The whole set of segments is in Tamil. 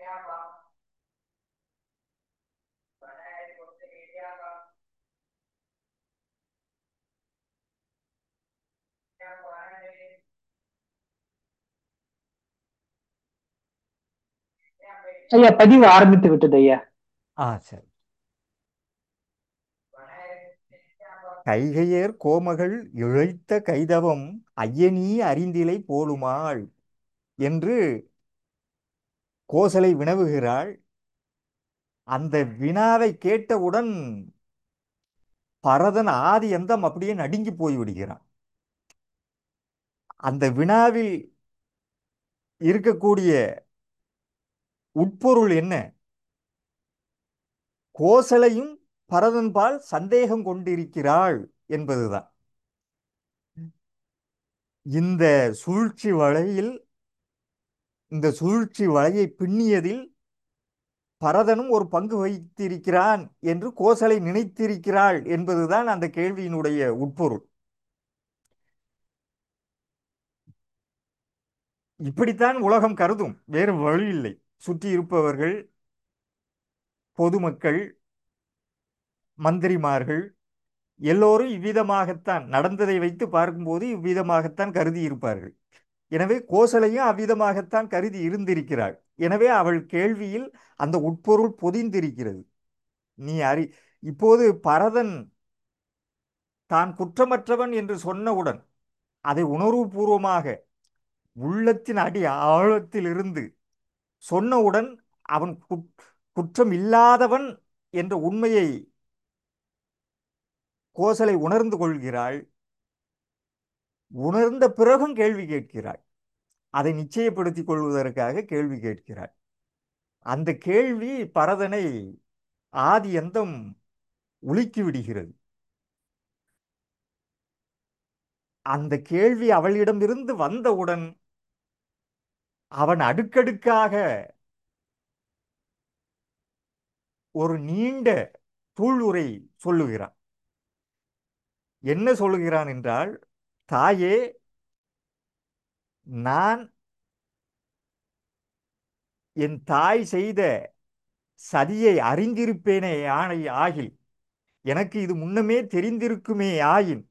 ஐயா பதிவு ஆரம்பித்து விட்டது ஐயா ஆ சரி கைகையர் கோமகள் இழைத்த கைதவம் ஐயனீ அறிந்திலை போலுமாள் என்று கோசலை வினவுகிறாள் அந்த வினாவை கேட்டவுடன் பரதன் ஆதி எந்தம் அப்படியே நடுங்கி போய்விடுகிறான் அந்த வினாவில் இருக்கக்கூடிய உட்பொருள் என்ன கோசலையும் பரதன்பால் சந்தேகம் கொண்டிருக்கிறாள் என்பதுதான் இந்த சூழ்ச்சி வலையில் இந்த சூழ்ச்சி வலையை பின்னியதில் பரதனும் ஒரு பங்கு வகித்திருக்கிறான் என்று கோசலை நினைத்திருக்கிறாள் என்பதுதான் அந்த கேள்வியினுடைய உட்பொருள் இப்படித்தான் உலகம் கருதும் வேறு வழி இல்லை சுற்றி இருப்பவர்கள் பொதுமக்கள் மந்திரிமார்கள் எல்லோரும் இவ்விதமாகத்தான் நடந்ததை வைத்து பார்க்கும்போது இவ்விதமாகத்தான் கருதி இருப்பார்கள் எனவே கோசலையும் அவ்விதமாகத்தான் கருதி இருந்திருக்கிறாள் எனவே அவள் கேள்வியில் அந்த உட்பொருள் பொதிந்திருக்கிறது நீ அறி இப்போது பரதன் தான் குற்றமற்றவன் என்று சொன்னவுடன் அதை உணர்வுபூர்வமாக உள்ளத்தின் அடி ஆழத்திலிருந்து சொன்னவுடன் அவன் குற்றம் இல்லாதவன் என்ற உண்மையை கோசலை உணர்ந்து கொள்கிறாள் உணர்ந்த பிறகும் கேள்வி கேட்கிறாள் அதை நிச்சயப்படுத்திக் கொள்வதற்காக கேள்வி கேட்கிறாள் அந்த கேள்வி பரதனை ஆதி எந்தம் உலுக்கி விடுகிறது அந்த கேள்வி அவளிடமிருந்து வந்தவுடன் அவன் அடுக்கடுக்காக ஒரு நீண்ட தூளுரை சொல்லுகிறான் என்ன சொல்லுகிறான் என்றால் தாயே நான் என் தாய் செய்த சதியை அறிந்திருப்பேனே ஆணை ஆகில் எனக்கு இது முன்னமே தெரிந்திருக்குமே ஆயின்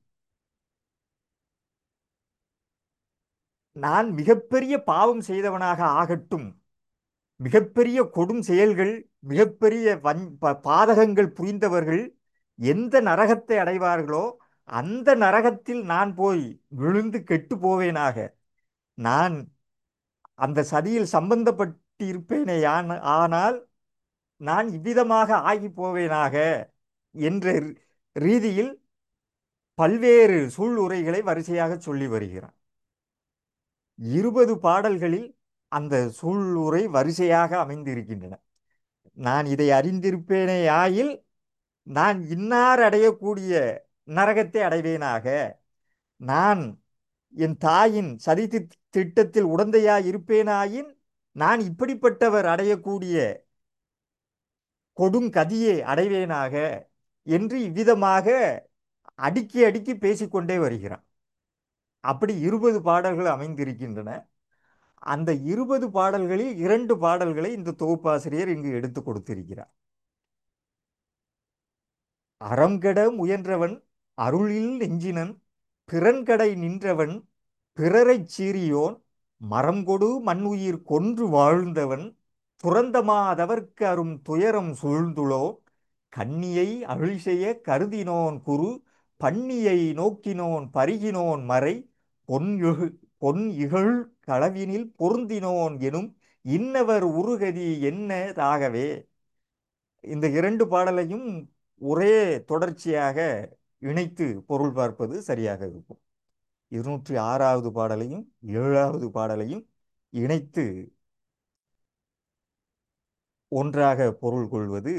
நான் மிகப்பெரிய பாவம் செய்தவனாக ஆகட்டும் மிகப்பெரிய கொடும் செயல்கள் மிகப்பெரிய வன் பாதகங்கள் புரிந்தவர்கள் எந்த நரகத்தை அடைவார்களோ அந்த நரகத்தில் நான் போய் விழுந்து கெட்டு போவேனாக நான் அந்த சதியில் சம்பந்தப்பட்டிருப்பேனே ஆனால் நான் இவ்விதமாக ஆகி போவேனாக என்ற ரீதியில் பல்வேறு சூளுரைகளை வரிசையாக சொல்லி வருகிறான் இருபது பாடல்களில் அந்த சூளுரை வரிசையாக அமைந்திருக்கின்றன நான் இதை அறிந்திருப்பேனே ஆயில் நான் இன்னார் அடையக்கூடிய நரகத்தை அடைவேனாக நான் என் தாயின் சதி திட்டத்தில் உடந்தையாய் இருப்பேனாயின் நான் இப்படிப்பட்டவர் அடையக்கூடிய கொடுங்கதியை அடைவேனாக என்று இவ்விதமாக அடுக்கி அடுக்கி பேசிக்கொண்டே வருகிறான் அப்படி இருபது பாடல்கள் அமைந்திருக்கின்றன அந்த இருபது பாடல்களில் இரண்டு பாடல்களை இந்த தொகுப்பாசிரியர் இங்கு எடுத்து கொடுத்திருக்கிறார் அறம்கெட முயன்றவன் அருளில் நெஞ்சினன் பிறன்கடை நின்றவன் பிறரைச் சீறியோன் மரம்கொடு மண்ணுயிர் கொன்று வாழ்ந்தவன் துறந்தமாதவர்க்கு அரும் துயரம் சூழ்ந்துளோ கண்ணியை அருள் செய்ய கருதினோன் குரு பண்ணியை நோக்கினோன் பருகினோன் மறை பொன் பொன் இகழ் களவினில் பொருந்தினோன் எனும் இன்னவர் உருகதி என்னதாகவே இந்த இரண்டு பாடலையும் ஒரே தொடர்ச்சியாக இணைத்து பொருள் பார்ப்பது சரியாக இருக்கும் இருநூற்றி ஆறாவது பாடலையும் ஏழாவது பாடலையும் இணைத்து ஒன்றாக பொருள் கொள்வது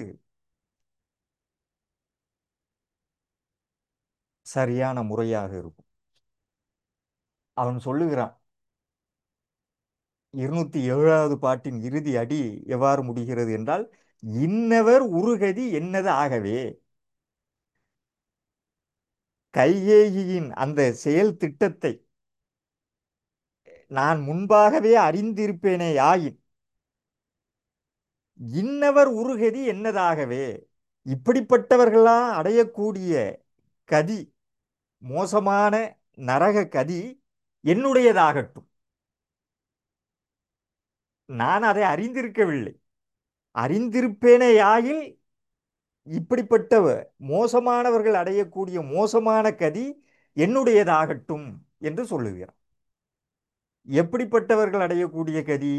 சரியான முறையாக இருக்கும் அவன் சொல்லுகிறான் இருநூத்தி ஏழாவது பாட்டின் இறுதி அடி எவ்வாறு முடிகிறது என்றால் இன்னவர் உருகதி என்னது ஆகவே கைகேயின் அந்த செயல் திட்டத்தை நான் முன்பாகவே அறிந்திருப்பேனே ஆயின் இன்னவர் உருகதி என்னதாகவே இப்படிப்பட்டவர்களாம் அடையக்கூடிய கதி மோசமான நரக கதி என்னுடையதாகட்டும் நான் அதை அறிந்திருக்கவில்லை அறிந்திருப்பேனேயாகில் இப்படிப்பட்ட மோசமானவர்கள் அடையக்கூடிய மோசமான கதி என்னுடையதாகட்டும் என்று சொல்லுகிறார் எப்படிப்பட்டவர்கள் அடையக்கூடிய கதி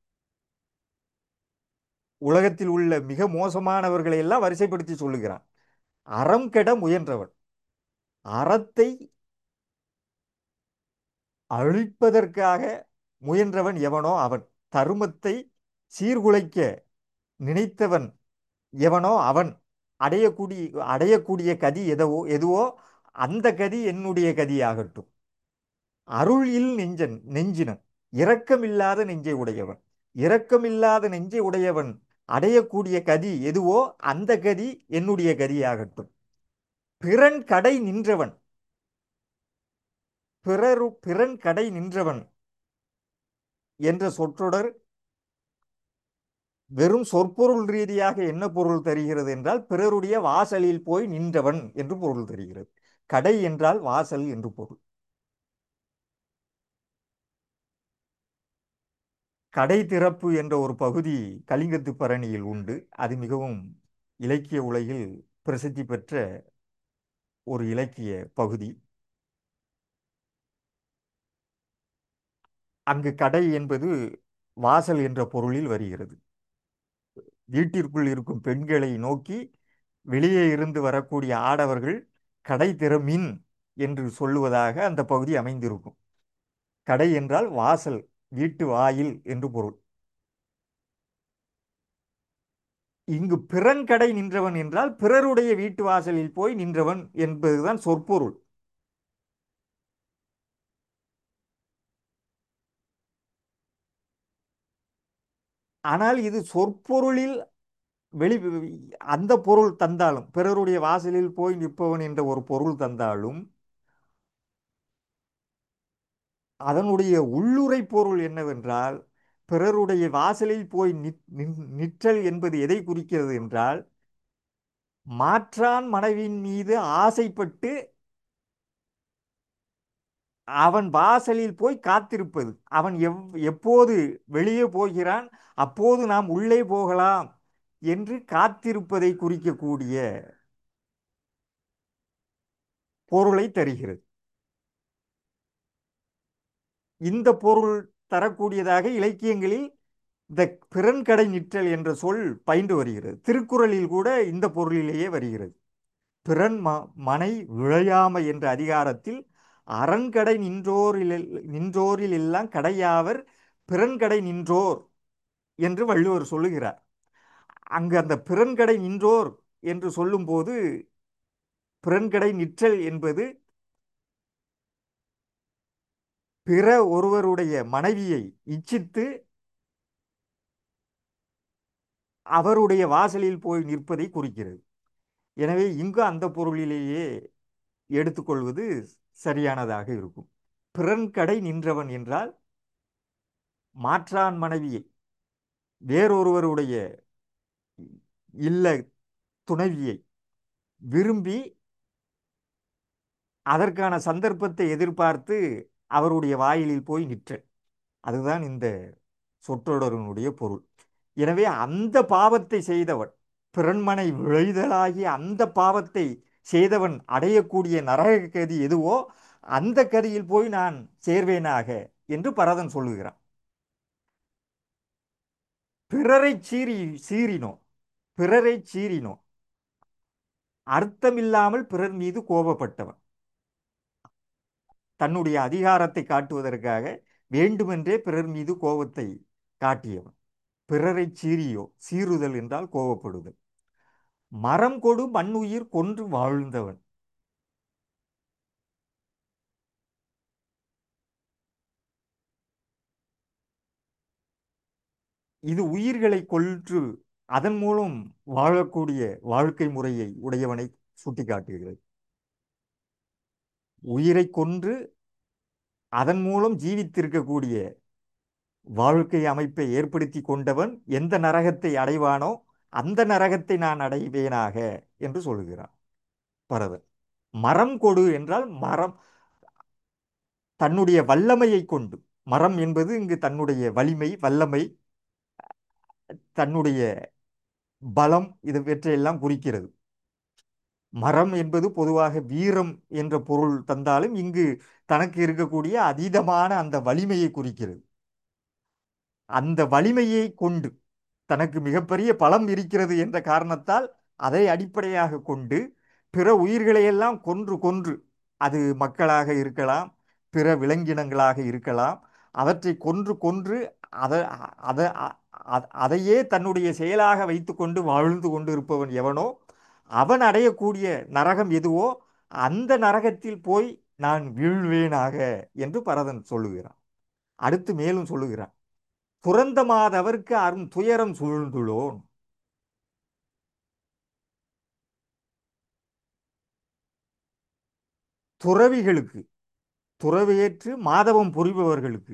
உலகத்தில் உள்ள மிக மோசமானவர்களை எல்லாம் வரிசைப்படுத்தி சொல்லுகிறான் அறம் கெட முயன்றவன் அறத்தை அழிப்பதற்காக முயன்றவன் எவனோ அவன் தருமத்தை சீர்குலைக்க நினைத்தவன் எவனோ அவன் அடையக்கூடிய அடையக்கூடிய கதி எதவோ எதுவோ அந்த கதி என்னுடைய கதியாகட்டும் அருள் இல் நெஞ்சன் நெஞ்சினன் இரக்கமில்லாத நெஞ்சை உடையவன் இரக்கமில்லாத நெஞ்சை உடையவன் அடையக்கூடிய கதி எதுவோ அந்த கதி என்னுடைய கதியாகட்டும் பிறன் கடை நின்றவன் பிறரு பிறன் கடை நின்றவன் என்ற சொற்றொடர் வெறும் சொற்பொருள் ரீதியாக என்ன பொருள் தருகிறது என்றால் பிறருடைய வாசலில் போய் நின்றவன் என்று பொருள் தருகிறது கடை என்றால் வாசல் என்று பொருள் கடை திறப்பு என்ற ஒரு பகுதி கலிங்கத்து பரணியில் உண்டு அது மிகவும் இலக்கிய உலகில் பிரசித்தி பெற்ற ஒரு இலக்கிய பகுதி அங்கு கடை என்பது வாசல் என்ற பொருளில் வருகிறது வீட்டிற்குள் இருக்கும் பெண்களை நோக்கி வெளியே இருந்து வரக்கூடிய ஆடவர்கள் கடை திறமின் என்று சொல்லுவதாக அந்த பகுதி அமைந்திருக்கும் கடை என்றால் வாசல் வீட்டு வாயில் என்று பொருள் இங்கு பிறன் கடை நின்றவன் என்றால் பிறருடைய வீட்டு வாசலில் போய் நின்றவன் என்பதுதான் சொற்பொருள் ஆனால் இது சொற்பொருளில் வெளி அந்த பொருள் தந்தாலும் பிறருடைய வாசலில் போய் நிற்பவன் என்ற ஒரு பொருள் தந்தாலும் அதனுடைய உள்ளுரை பொருள் என்னவென்றால் பிறருடைய வாசலில் போய் நிற்றல் என்பது எதை குறிக்கிறது என்றால் மாற்றான் மனைவின் மீது ஆசைப்பட்டு அவன் வாசலில் போய் காத்திருப்பது அவன் எவ் எப்போது வெளியே போகிறான் அப்போது நாம் உள்ளே போகலாம் என்று காத்திருப்பதை குறிக்கக்கூடிய பொருளை தருகிறது இந்த பொருள் தரக்கூடியதாக இலக்கியங்களில் இந்த பிறன்கடை நிற்றல் என்ற சொல் பயின்று வருகிறது திருக்குறளில் கூட இந்த பொருளிலேயே வருகிறது பிறன் ம மனை விழையாமை என்ற அதிகாரத்தில் அரண்கடை நின்றோரில் நின்றோரில் எல்லாம் கடையாவர் பிறன்கடை நின்றோர் என்று வள்ளுவர் சொல்லுகிறார் அங்கு அந்த பிறன்கடை நின்றோர் என்று சொல்லும்போது பிறன்கடை நிற்றல் என்பது பிற ஒருவருடைய மனைவியை இச்சித்து அவருடைய வாசலில் போய் நிற்பதை குறிக்கிறது எனவே இங்கு அந்த பொருளிலேயே எடுத்துக்கொள்வது சரியானதாக இருக்கும் பிறன் கடை நின்றவன் என்றால் மாற்றான் மனைவியை வேறொருவருடைய இல்ல துணைவியை விரும்பி அதற்கான சந்தர்ப்பத்தை எதிர்பார்த்து அவருடைய வாயிலில் போய் நிற்ற அதுதான் இந்த சொற்றொடரினுடைய பொருள் எனவே அந்த பாவத்தை செய்தவன் பிறன்மனை விழைதலாகி அந்த பாவத்தை செய்தவன் அடையக்கூடிய நரக கதி எதுவோ அந்த கதியில் போய் நான் சேர்வேனாக என்று பரதன் சொல்லுகிறான் பிறரை சீறி சீறினோம் பிறரை சீறினோம் அர்த்தமில்லாமல் பிறர் மீது கோபப்பட்டவன் தன்னுடைய அதிகாரத்தை காட்டுவதற்காக வேண்டுமென்றே பிறர் மீது கோபத்தை காட்டியவன் பிறரை சீறியோ சீறுதல் என்றால் கோபப்படுதல் மரம் கொடு மண்ணுயிர் கொன்று வாழ்ந்தவன் இது உயிர்களை கொன்று அதன் மூலம் வாழக்கூடிய வாழ்க்கை முறையை உடையவனை சுட்டிக்காட்டுகிறது உயிரை கொன்று அதன் மூலம் ஜீவித்திருக்கக்கூடிய வாழ்க்கை அமைப்பை ஏற்படுத்தி கொண்டவன் எந்த நரகத்தை அடைவானோ அந்த நரகத்தை நான் அடைவேனாக என்று சொல்லுகிறான் பரதன் மரம் கொடு என்றால் மரம் தன்னுடைய வல்லமையை கொண்டு மரம் என்பது இங்கு தன்னுடைய வலிமை வல்லமை தன்னுடைய பலம் இது இவற்றையெல்லாம் குறிக்கிறது மரம் என்பது பொதுவாக வீரம் என்ற பொருள் தந்தாலும் இங்கு தனக்கு இருக்கக்கூடிய அதீதமான அந்த வலிமையை குறிக்கிறது அந்த வலிமையை கொண்டு தனக்கு மிகப்பெரிய பலம் இருக்கிறது என்ற காரணத்தால் அதை அடிப்படையாக கொண்டு பிற உயிர்களையெல்லாம் கொன்று கொன்று அது மக்களாக இருக்கலாம் பிற விலங்கினங்களாக இருக்கலாம் அவற்றை கொன்று கொன்று அதை அதை அதையே தன்னுடைய செயலாக வைத்துக்கொண்டு வாழ்ந்து கொண்டு இருப்பவன் எவனோ அவன் அடையக்கூடிய நரகம் எதுவோ அந்த நரகத்தில் போய் நான் வீழ்வேனாக என்று பரதன் சொல்லுகிறான் அடுத்து மேலும் சொல்லுகிறான் துறந்தமாதவர்க்கு அரும் துயரம் சூழ்ந்துள்ளோன் துறவிகளுக்கு துறவியேற்று மாதவம் புரிபவர்களுக்கு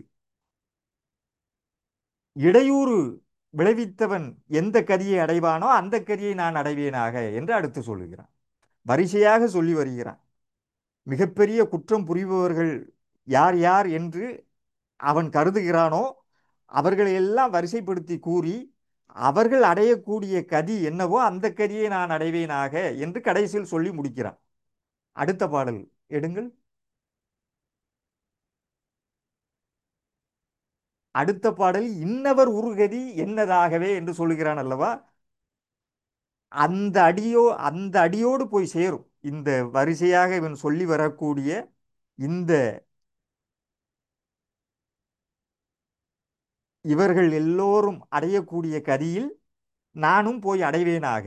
இடையூறு விளைவித்தவன் எந்த கதியை அடைவானோ அந்த கதியை நான் அடைவேனாக என்று அடுத்து சொல்லுகிறான் வரிசையாக சொல்லி வருகிறான் மிகப்பெரிய குற்றம் புரிபவர்கள் யார் யார் என்று அவன் கருதுகிறானோ அவர்களை எல்லாம் வரிசைப்படுத்தி கூறி அவர்கள் அடையக்கூடிய கதி என்னவோ அந்த கதியை நான் அடைவேனாக என்று கடைசியில் சொல்லி முடிக்கிறான் அடுத்த பாடல் எடுங்கள் அடுத்த பாடல் இன்னவர் உருகதி என்னதாகவே என்று சொல்லுகிறான் அல்லவா அந்த அடியோ அந்த அடியோடு போய் சேரும் இந்த வரிசையாக இவன் சொல்லி வரக்கூடிய இந்த இவர்கள் எல்லோரும் அடையக்கூடிய கதியில் நானும் போய் அடைவேனாக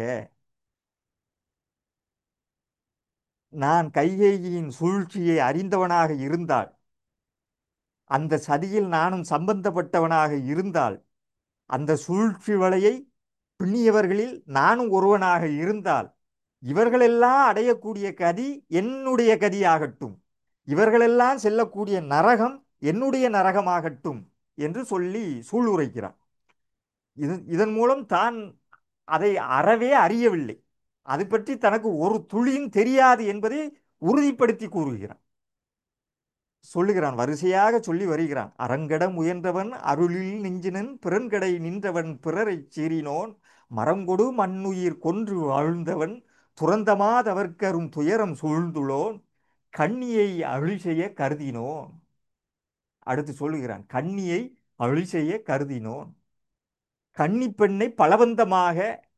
நான் கைகேயின் சூழ்ச்சியை அறிந்தவனாக இருந்தால் அந்த சதியில் நானும் சம்பந்தப்பட்டவனாக இருந்தால் அந்த சூழ்ச்சி வலையை பின்னியவர்களில் நானும் ஒருவனாக இருந்தால் இவர்களெல்லாம் அடையக்கூடிய கதி என்னுடைய கதியாகட்டும் இவர்களெல்லாம் செல்லக்கூடிய நரகம் என்னுடைய நரகமாகட்டும் என்று சொல்லி சூளுரைக்கிறான் இது இதன் மூலம் தான் அதை அறவே அறியவில்லை அது பற்றி தனக்கு ஒரு துளியும் தெரியாது என்பதை உறுதிப்படுத்தி கூறுகிறான் சொல்லுகிறான் வரிசையாக சொல்லி வருகிறான் அரங்கட முயன்றவன் அருளில் நெஞ்சினன் பிறன்கடை நின்றவன் பிறரைச் சீறினோன் மரங்கொடு மண்ணுயிர் கொன்று வாழ்ந்தவன் துறந்தமாதவர்க்கரும் துயரம் சூழ்ந்துளோன் கண்ணியை அழி செய்ய கருதினோன் அடுத்து சொல்லுகிறான் கண்ணியை அழி செய்ய கருதினோன் கன்னி பெண்ணை பலவந்தமாக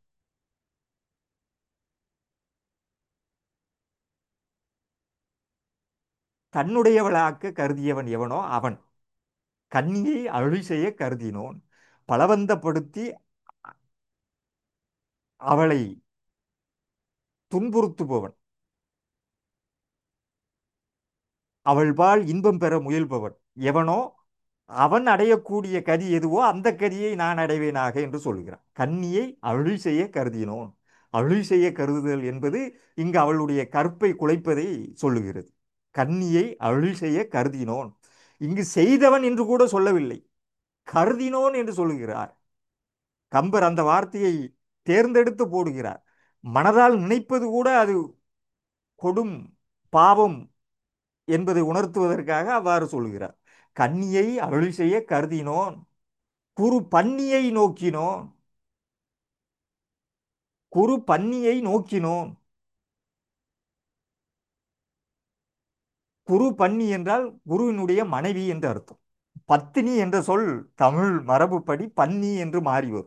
தன்னுடையவளாக்க கருதியவன் எவனோ அவன் கன்னியை அழி செய்ய கருதினோன் பலவந்தப்படுத்தி அவளை துன்புறுத்துபவன் அவள்பால் இன்பம் பெற முயல்பவன் எவனோ அவன் அடையக்கூடிய கதி எதுவோ அந்த கதியை நான் அடைவேனாக என்று சொல்கிறான் கன்னியை அழி செய்ய கருதினோன் அழி செய்ய கருதுதல் என்பது இங்கு அவளுடைய கற்பை குலைப்பதை சொல்லுகிறது கன்னியை அழி செய்ய கருதினோன் இங்கு செய்தவன் என்று கூட சொல்லவில்லை கருதினோன் என்று சொல்லுகிறார் கம்பர் அந்த வார்த்தையை தேர்ந்தெடுத்து போடுகிறார் மனதால் நினைப்பது கூட அது கொடும் பாவம் என்பதை உணர்த்துவதற்காக அவ்வாறு சொல்கிறார் கன்னியை அருள் செய்ய கருதினோன் குரு பன்னியை நோக்கினோன் குரு பன்னியை நோக்கினோன் குரு பன்னி என்றால் குருவினுடைய மனைவி என்று அர்த்தம் பத்தினி என்ற சொல் தமிழ் மரபுப்படி பன்னி என்று மாறி வரும்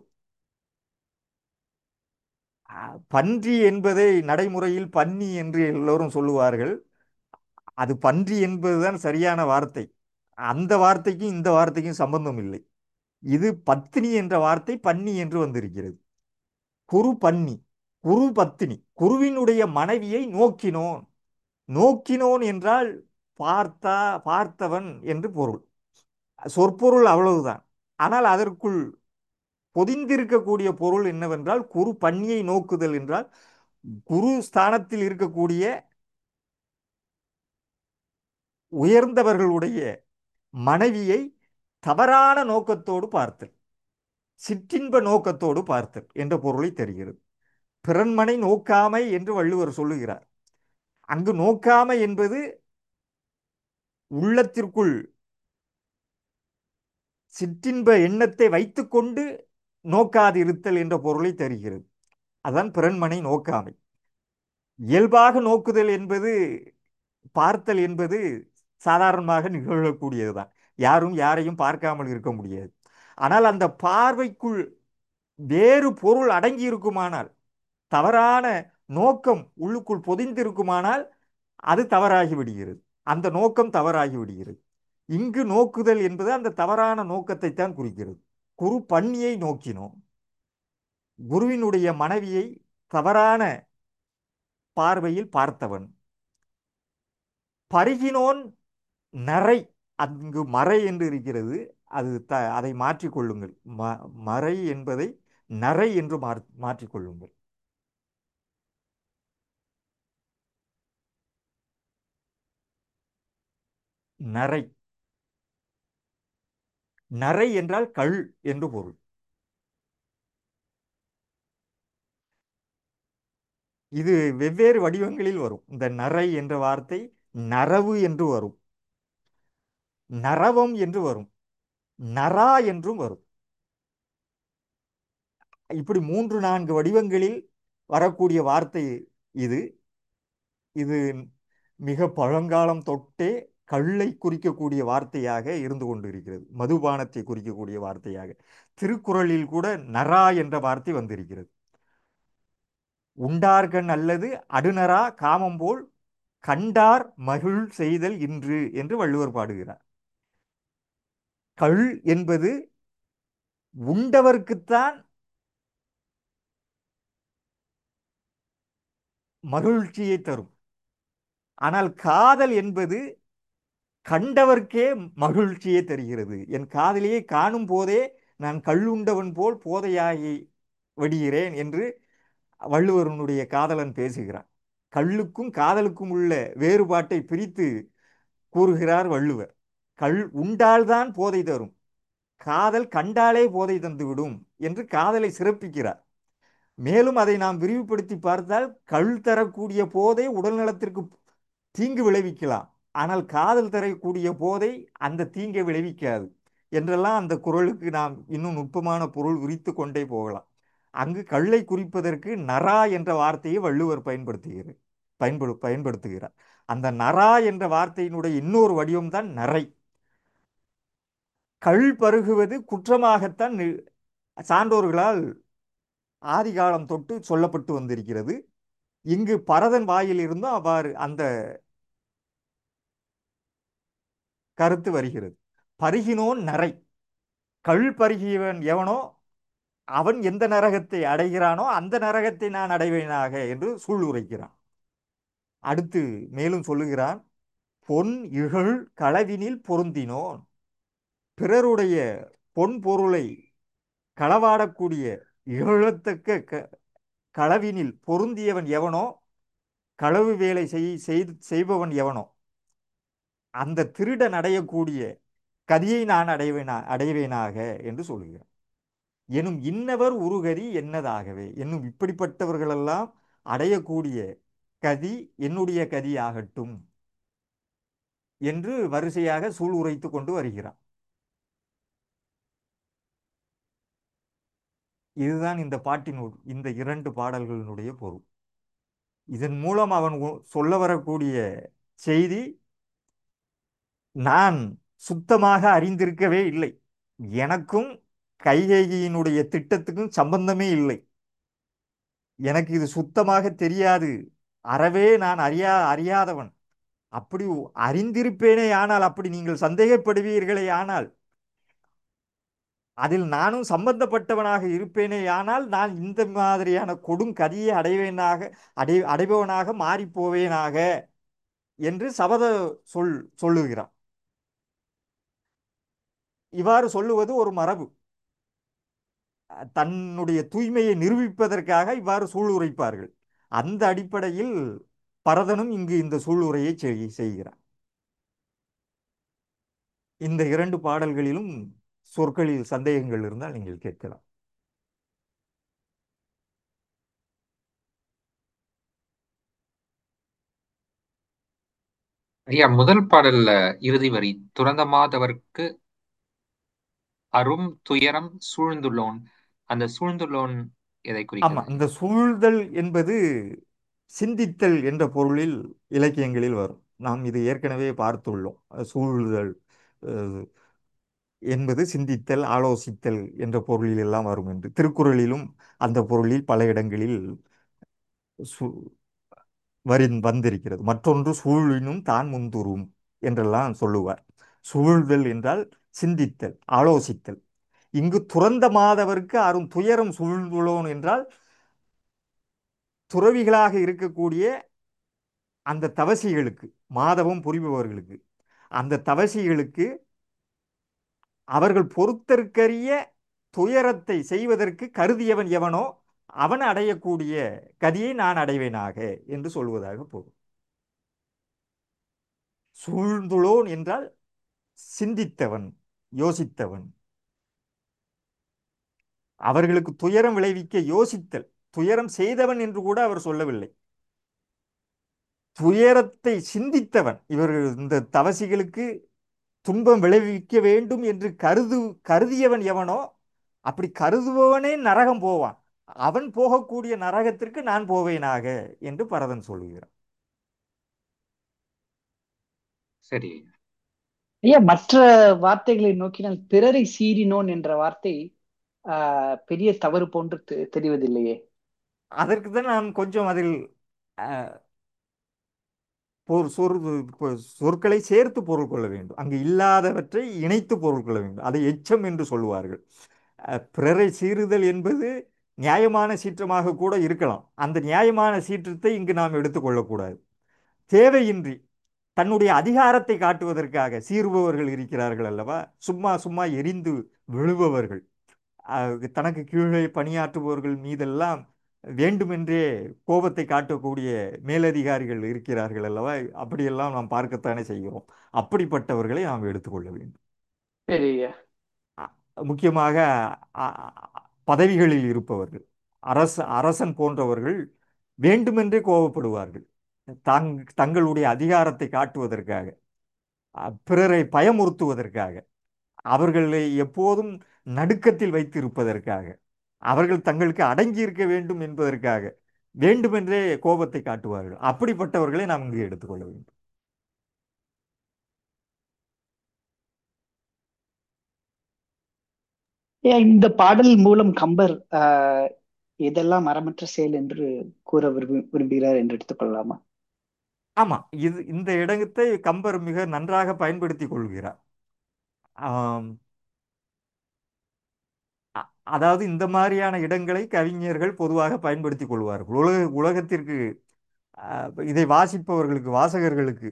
பன்றி என்பதை நடைமுறையில் பன்னி என்று எல்லோரும் சொல்லுவார்கள் அது பன்றி என்பதுதான் சரியான வார்த்தை அந்த வார்த்தைக்கும் இந்த வார்த்தைக்கும் சம்பந்தம் இல்லை இது பத்தினி என்ற வார்த்தை பன்னி என்று வந்திருக்கிறது குரு பன்னி குரு பத்தினி குருவினுடைய மனைவியை நோக்கினோன் நோக்கினோன் என்றால் பார்த்தா பார்த்தவன் என்று பொருள் சொற்பொருள் அவ்வளவுதான் ஆனால் அதற்குள் பொதிந்திருக்கக்கூடிய பொருள் என்னவென்றால் குரு பன்னியை நோக்குதல் என்றால் குரு ஸ்தானத்தில் இருக்கக்கூடிய உயர்ந்தவர்களுடைய மனைவியை தவறான நோக்கத்தோடு பார்த்தல் சிற்றின்ப நோக்கத்தோடு பார்த்தல் என்ற பொருளை தருகிறது பிறன்மனை நோக்காமை என்று வள்ளுவர் சொல்லுகிறார் அங்கு நோக்காமை என்பது உள்ளத்திற்குள் சிற்றின்ப எண்ணத்தை வைத்துக்கொண்டு நோக்காதிருத்தல் என்ற பொருளை தருகிறது அதான் பிறன்மனை நோக்காமை இயல்பாக நோக்குதல் என்பது பார்த்தல் என்பது சாதாரணமாக நிகழக்கூடியதுதான் யாரும் யாரையும் பார்க்காமல் இருக்க முடியாது ஆனால் அந்த பார்வைக்குள் வேறு பொருள் அடங்கி இருக்குமானால் தவறான நோக்கம் உள்ளுக்குள் பொதிந்திருக்குமானால் அது தவறாகி விடுகிறது அந்த நோக்கம் தவறாகி விடுகிறது இங்கு நோக்குதல் என்பது அந்த தவறான நோக்கத்தை தான் குறிக்கிறது குரு பன்னியை நோக்கினோம் குருவினுடைய மனைவியை தவறான பார்வையில் பார்த்தவன் பருகினோன் நரை அங்கு மறை என்று இருக்கிறது அது த அதை மாற்றிக்கொள்ளுங்கள் ம மறை என்பதை நரை என்று மாற் மாற்றிக்கொள்ளுங்கள் நரை நரை என்றால் கள் என்று பொருள் இது வெவ்வேறு வடிவங்களில் வரும் இந்த நரை என்ற வார்த்தை நரவு என்று வரும் நரவம் என்று வரும் நரா என்றும் வரும் இப்படி மூன்று நான்கு வடிவங்களில் வரக்கூடிய வார்த்தை இது இது மிக பழங்காலம் தொட்டே கல்லை குறிக்கக்கூடிய வார்த்தையாக இருந்து கொண்டிருக்கிறது மதுபானத்தை குறிக்கக்கூடிய வார்த்தையாக திருக்குறளில் கூட நரா என்ற வார்த்தை வந்திருக்கிறது உண்டார்கண் அல்லது அடுநரா காமம்போல் கண்டார் மகிழ் செய்தல் இன்று என்று வள்ளுவர் பாடுகிறார் கள் என்பது உண்டவர்க்குத்தான் மகிழ்ச்சியை தரும் ஆனால் காதல் என்பது கண்டவர்க்கே மகிழ்ச்சியை தருகிறது என் காதலியை காணும் போதே நான் கள்ளுண்டவன் போல் போதையாகி விடுகிறேன் என்று வள்ளுவரனுடைய காதலன் பேசுகிறான் கள்ளுக்கும் காதலுக்கும் உள்ள வேறுபாட்டை பிரித்து கூறுகிறார் வள்ளுவர் கள் உண்டால்தான் போதை தரும் காதல் கண்டாலே போதை தந்துவிடும் என்று காதலை சிறப்பிக்கிறார் மேலும் அதை நாம் விரிவுபடுத்தி பார்த்தால் கள் தரக்கூடிய போதை உடல் நலத்திற்கு தீங்கு விளைவிக்கலாம் ஆனால் காதல் தரக்கூடிய போதை அந்த தீங்கை விளைவிக்காது என்றெல்லாம் அந்த குரலுக்கு நாம் இன்னும் நுட்பமான பொருள் விரித்து கொண்டே போகலாம் அங்கு கல்லை குறிப்பதற்கு நரா என்ற வார்த்தையை வள்ளுவர் பயன்படுத்துகிறார் பயன்படு பயன்படுத்துகிறார் அந்த நரா என்ற வார்த்தையினுடைய இன்னொரு வடிவம்தான் நரை கள் பருகுவது குற்றமாகத்தான் நி- சான்றோர்களால் ஆதிகாலம் தொட்டு சொல்லப்பட்டு வந்திருக்கிறது இங்கு பரதன் வாயில் இருந்தும் அவ்வாறு அந்த கருத்து வருகிறது பருகினோன் நரை கள் பருகியவன் எவனோ அவன் எந்த நரகத்தை அடைகிறானோ அந்த நரகத்தை நான் அடைவேனாக என்று சூளுரைக்கிறான் அடுத்து மேலும் சொல்லுகிறான் பொன் இகழ் களவினில் பொருந்தினோன் பிறருடைய பொன் பொருளை களவாடக்கூடிய இகழத்தக்க க களவினில் பொருந்தியவன் எவனோ களவு வேலை செய் செய்து செய்பவன் எவனோ அந்த திருடன் அடையக்கூடிய கதியை நான் அடைவேனா அடைவேனாக என்று சொல்லுகிறார் எனும் இன்னவர் உருகதி என்னதாகவே என்னும் இப்படிப்பட்டவர்களெல்லாம் அடையக்கூடிய கதி என்னுடைய கதியாகட்டும் என்று வரிசையாக சூள் உரைத்து கொண்டு வருகிறான் இதுதான் இந்த பாட்டினுள் இந்த இரண்டு பாடல்களினுடைய பொருள் இதன் மூலம் அவன் உ- சொல்ல வரக்கூடிய செய்தி நான் சுத்தமாக அறிந்திருக்கவே இல்லை எனக்கும் கைகேயினுடைய திட்டத்துக்கும் சம்பந்தமே இல்லை எனக்கு இது சுத்தமாக தெரியாது அறவே நான் அறியா அறியாதவன் அப்படி அறிந்திருப்பேனே ஆனால் அப்படி நீங்கள் சந்தேகப்படுவீர்களே ஆனால் அதில் நானும் சம்பந்தப்பட்டவனாக இருப்பேனே ஆனால் நான் இந்த மாதிரியான கொடும் கதியை அடைவேனாக அடை அடைபவனாக மாறிப் போவேனாக என்று சபத சொல் சொல்லுகிறான் இவ்வாறு சொல்லுவது ஒரு மரபு அஹ் தன்னுடைய தூய்மையை நிரூபிப்பதற்காக இவ்வாறு சூளுரைப்பார்கள் அந்த அடிப்படையில் பரதனும் இங்கு இந்த சூளுரையை செய்- செய்கிறான் இந்த இரண்டு பாடல்களிலும் சொற்களில் சந்தேகங்கள் இருந்தால் நீங்கள் கேட்கலாம் ஐயா முதல் பாடல்ல இறுதி வரி துறந்தமாதவர்க்கு அரும் துயரம் சூழ்ந்துள்ளோன் அந்த சூழ்ந்துள்ளோன் எதை ஆமா குறிக்கிறது இந்த சூழ்தல் என்பது சிந்தித்தல் என்ற பொருளில் இலக்கியங்களில் வரும் நாம் இது ஏற்கனவே பார்த்துள்ளோம் அஹ் சூழ்தல் அஹ், என்பது சிந்தித்தல் ஆலோசித்தல் என்ற பொருளில் எல்லாம் வரும் என்று திருக்குறளிலும் அந்த பொருளில் பல இடங்களில் சு வரி வந்திருக்கிறது மற்றொன்று சூழினும் தான் முந்துரும் என்றெல்லாம் சொல்லுவார் சூழ்தல் என்றால் சிந்தித்தல் ஆலோசித்தல் இங்கு துறந்த மாதவர்க்கு அரும் துயரம் சூழ்ந்துள்ளோன் என்றால் துறவிகளாக இருக்கக்கூடிய அந்த தவசிகளுக்கு மாதவம் புரிபவர்களுக்கு அந்த தவசிகளுக்கு அவர்கள் பொறுத்தற்கரிய துயரத்தை செய்வதற்கு கருதியவன் எவனோ அவன் அடையக்கூடிய கதியை நான் அடைவேனாக என்று சொல்வதாக பொருள் சூழ்ந்துளோன் என்றால் சிந்தித்தவன் யோசித்தவன் அவர்களுக்கு துயரம் விளைவிக்க யோசித்தல் துயரம் செய்தவன் என்று கூட அவர் சொல்லவில்லை துயரத்தை சிந்தித்தவன் இவர்கள் இந்த தவசிகளுக்கு துன்பம் விளைவிக்க வேண்டும் என்று கருது கருதியவன் எவனோ அப்படி கருதுபவனே நரகம் போவான் அவன் போகக்கூடிய நரகத்திற்கு நான் போவேனாக என்று பரதன் சொல்லுகிறான் சரி ஐயா மற்ற வார்த்தைகளை நோக்கினால் பிறரை சீறினோன் என்ற வார்த்தை ஆஹ் பெரிய தவறு போன்று தெ- தெரிவதில்லையே அதற்கு தான் நான் கொஞ்சம் அதில் அஹ், பொரு- சொற் பொ- சொற்களை சேர்த்து பொருள் கொள்ள வேண்டும் அங்கு இல்லாதவற்றை இணைத்து பொருள் கொள்ள வேண்டும் அதை எச்சம் என்று சொல்லுவார்கள் அஹ், பிறரை சீறுதல் என்பது நியாயமான சீற்றமாக கூட இருக்கலாம் அந்த நியாயமான சீற்றத்தை இங்கு நாம் எடுத்துக்கொள்ளக்கூடாது தேவையின்றி தன்னுடைய அதிகாரத்தை காட்டுவதற்காக சீறுபவர்கள் இருக்கிறார்கள் அல்லவா சும்மா சும்மா எரிந்து விழுபவர்கள் அஹ், தனக்கு கீழே பணியாற்றுபவர்கள் மீதெல்லாம் வேண்டுமென்றே கோபத்தை காட்டக்கூடிய மேலதிகாரிகள் இருக்கிறார்கள் அல்லவா அப்படியெல்லாம் நாம் பார்க்கத்தானே செய்கிறோம் அப்படிப்பட்டவர்களை நாம் எடுத்துக்கொள்ள வேண்டும் சரி ஐயா அ- முக்கியமாக அ- அ- பதவிகளில் இருப்பவர்கள் அரச அரசன் போன்றவர்கள் வேண்டுமென்றே கோபப்படுவார்கள் தங் தங்களுடைய அதிகாரத்தை காட்டுவதற்காக அ, பிறரை பயமுறுத்துவதற்காக அவர்களை எப்போதும் நடுக்கத்தில் வைத்திருப்பதற்காக அவர்கள் தங்களுக்கு அடங்கி இருக்க வேண்டும் என்பதற்காக வேண்டுமென்றே கோபத்தை காட்டுவார்கள் அப்படிப்பட்டவர்களை நாம் இங்கு எடுத்துக்கொள்ள வேண்டும் ஐயா இந்த பாடல் மூலம் கம்பர் ஆஹ் எதெல்லாம் அறமற்ற செயல் என்று கூற விரும்பு விரும்புகிறார் என்று எடுத்துக்கொள்ளலாமா ஆமா இது இந்த இடத்தை கம்பர் மிக நன்றாக பயன்படுத்தி கொள்கிறார் ஆம், அ- அதாவது இந்த மாதிரியான இடங்களை கவிஞர்கள் பொதுவாக பயன்படுத்திக் கொள்வார்கள் உலக உலகத்திற்கு அஹ், இதை வாசிப்பவர்களுக்கு வாசகர்களுக்கு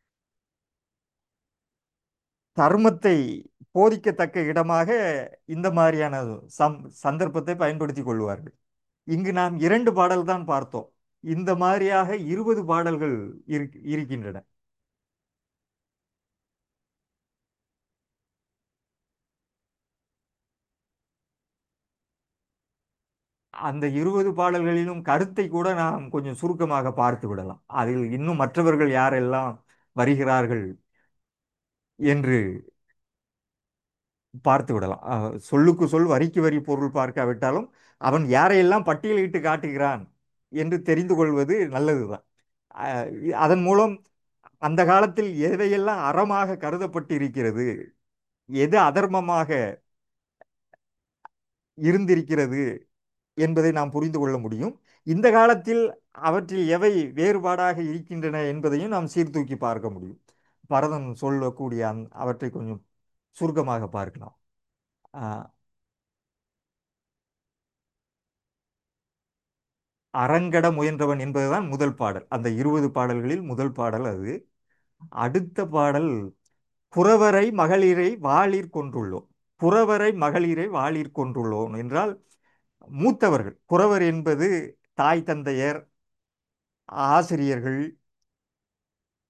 தர்மத்தை போதிக்கத்தக்க இடமாக இந்த மாதிரியான சம் சந்தர்ப்பத்தை பயன்படுத்திக் கொள்வார்கள் இங்கு நாம் இரண்டு பாடல் தான் பார்த்தோம் இந்த மாதிரியாக இருபது பாடல்கள் இருக்- இருக்கின்றன அந்த இருபது பாடல்களிலும் கருத்தை கூட நாம் கொஞ்சம் சுருக்கமாக பார்த்து விடலாம் அதில் இன்னும் மற்றவர்கள் யாரெல்லாம் வருகிறார்கள் என்று பார்த்து விடலாம் அஹ், சொல்லுக்கு சொல் வரிக்கு வரி பொருள் பார்க்காவிட்டாலும் அவன் யாரையெல்லாம் பட்டியலிட்டு காட்டுகிறான் என்று தெரிந்து கொள்வது நல்லதுதான் அஹ், இ- அதன் மூலம் அந்த காலத்தில் எதையெல்லாம் அறமாக கருதப்பட்டு இருக்கிறது எது அதர்மமாக இருந்திருக்கிறது என்பதை நாம் புரிந்து கொள்ள முடியும் இந்த காலத்தில் அவற்றில் எவை வேறுபாடாக இருக்கின்றன என்பதையும் நாம் சீர்தூக்கி பார்க்க முடியும் பரதன் சொல்லக்கூடிய அந் அவற்றை கொஞ்சம் சுருக்கமாக பார்க்கலாம் ஆஹ், அரங்கட முயன்றவன் என்பதுதான் முதல் பாடல் அந்த இருபது பாடல்களில் முதல் பாடல் அது அடுத்த பாடல் புறவரை மகளிரை வாளிற் கொன்றுள்ளோம் புறவரை மகளிரை வாளிற் கொன்றுள்ளோம் என்றால் மூத்தவர்கள் புறவர் என்பது தாய் தந்தையர் ஆசிரியர்கள்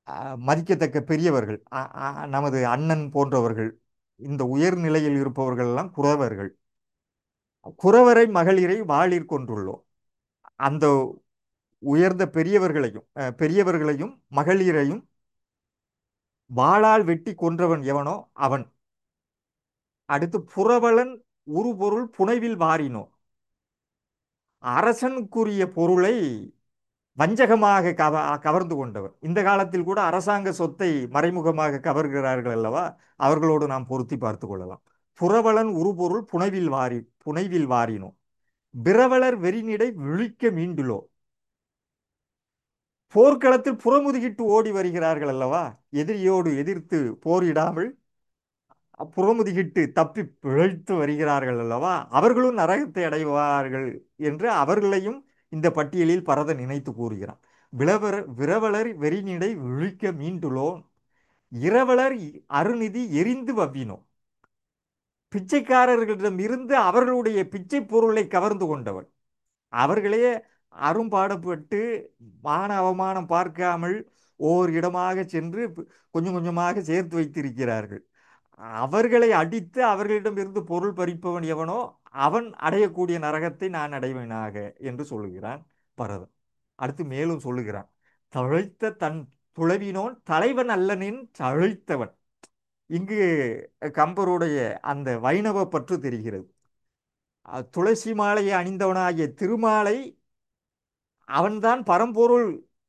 அஹ், மதிக்கத்தக்க பெரியவர்கள் அ- அ- நமது அண்ணன் போன்றவர்கள் இந்த உயர்நிலையில் இருப்பவர்கள் எல்லாம் குறவர்கள் குறவரை மகளிரை வாளிற் கொண்டுள்ளோம் அந்த உயர்ந்த பெரியவர்களையும் அஹ், பெரியவர்களையும் மகளிரையும் வாளால் வெட்டி கொன்றவன் எவனோ அவன் அடுத்து புரவலன் உருபொருள் புனைவில் வாரினோ அரசனுக்குரிய பொருளை வஞ்சகமாக கவ கவர்ந்து கொண்டவர் இந்த காலத்தில் கூட அரசாங்க சொத்தை மறைமுகமாக கவர்கிறார்கள் அல்லவா அவர்களோடு நாம் பொருத்தி பார்த்து கொள்ளலாம் புரவலன் உருபொருள் புனைவில் வாரி புனைவில் வாரினோ பிரவலர் வெறினிடை விழிக்க மீண்டுலோ போர்க்களத்தில் புறமுதுகிட்டு ஓடி வருகிறார்கள் அல்லவா எதிரியோடு எதிர்த்து போரிடாமல் புறமுதுகிட்டு தப்பி பிழைத்து வருகிறார்கள் அல்லவா அவர்களும் நரகத்தை அடைவார்கள் என்று அவர்களையும் இந்த பட்டியலில் பரத நினைத்து கூறுகிறான் விளவர விரவலர் வெறினிடை விழிக்க மீண்டுலோன் இரவலர் அருநிதி எரிந்து வவ்வினோ பிச்சைக்காரர்களிடம் இருந்து அவர்களுடைய பிச்சை பொருளை கவர்ந்து கொண்டவன் அவர்களே அரும்பாடுபட்டு மான அவமானம் பார்க்காமல் ஓர் இடமாக சென்று கொஞ்சம் கொஞ்சமாக சேர்த்து வைத்திருக்கிறார்கள் அவர்களை அடித்து அவர்களிடமிருந்து பொருள் பறிப்பவன் எவனோ அவன் அடையக்கூடிய நரகத்தை நான் அடைவேனாக என்று சொல்லுகிறான் பரதன் அடுத்து மேலும் சொல்லுகிறான் தழைத்த தன் துளவினோன் தலைவன் அல்லனின் தழைத்தவன் இங்கு கம்பருடைய அந்த வைணவ பற்று தெரிகிறது அஹ் துளசி மாலையை அணிந்தவனாகிய திருமாலை அவன்தான் பரம்பொருள்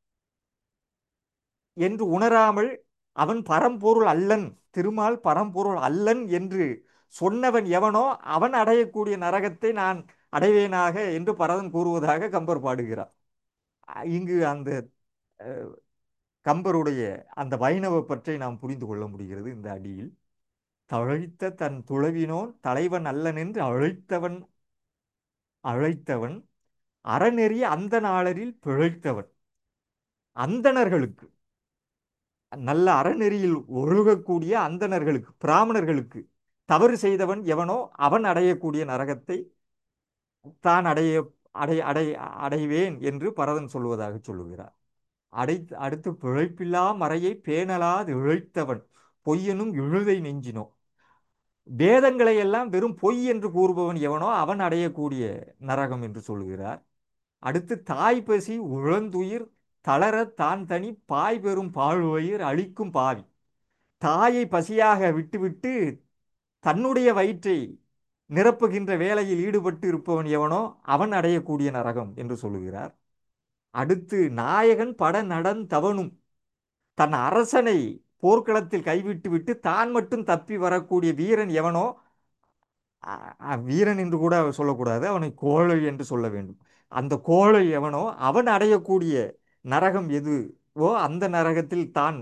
என்று உணராமல் அவன் பரம்பொருள் அல்லன் திருமால் பரம்பொருள் அல்லன் என்று சொன்னவன் எவனோ அவன் அடையக்கூடிய நரகத்தை நான் அடைவேனாக என்று பரதன் கூறுவதாக கம்பர் பாடுகிறார் அஹ் இங்கு அந்த அஹ், கம்பருடைய அந்த வைணவ பற்றை நாம் புரிந்து கொள்ள முடிகிறது இந்த அடியில் தழைத்த தன் துளவினோன் தலைவன் அல்லன் என்று அழைத்தவன் அழைத்தவன் அறநெறி அந்த நாளரில் பிழைத்தவன் அந்தணர்களுக்கு நல்ல அறநெறியில் ஒழுகக்கூடிய அந்தணர்களுக்கு பிராமணர்களுக்கு தவறு செய்தவன் எவனோ அவன் அடையக்கூடிய நரகத்தை தான் அடைய அடை அடை அடைவேன் என்று பரதன் சொல்வதாக சொல்லுகிறார் அடை அடுத்து பிழைப்பில்லா மறையை பேணலாது இழைத்தவன் பொய்யனும் இழுதை நெஞ்சினோ வேதங்களை எல்லாம் வெறும் பொய் என்று கூறுபவன் எவனோ அவன் அடையக்கூடிய நரகம் என்று சொல்கிறார் அடுத்து தாய் பசி உழந்துயிர் தளர தான் தனி பாய் பெறும் பாழ்வயிர் அழிக்கும் பாவி தாயை பசியாக விட்டுவிட்டு தன்னுடைய வயிற்றை நிரப்புகின்ற வேலையில் ஈடுபட்டு இருப்பவன் எவனோ அவன் அடையக்கூடிய நரகம் என்று சொல்லுகிறார் அடுத்து நாயகன் பட நடன் தவனும் தன் அரசனை போர்க்களத்தில் கைவிட்டு விட்டு தான் மட்டும் தப்பி வரக்கூடிய வீரன் எவனோ அ- அ- வீரன் என்று கூட சொல்லக்கூடாது அவனை கோழை என்று சொல்ல வேண்டும் அந்த கோழை எவனோ அவன் அடையக்கூடிய நரகம் எதுவோ அந்த நரகத்தில் தான்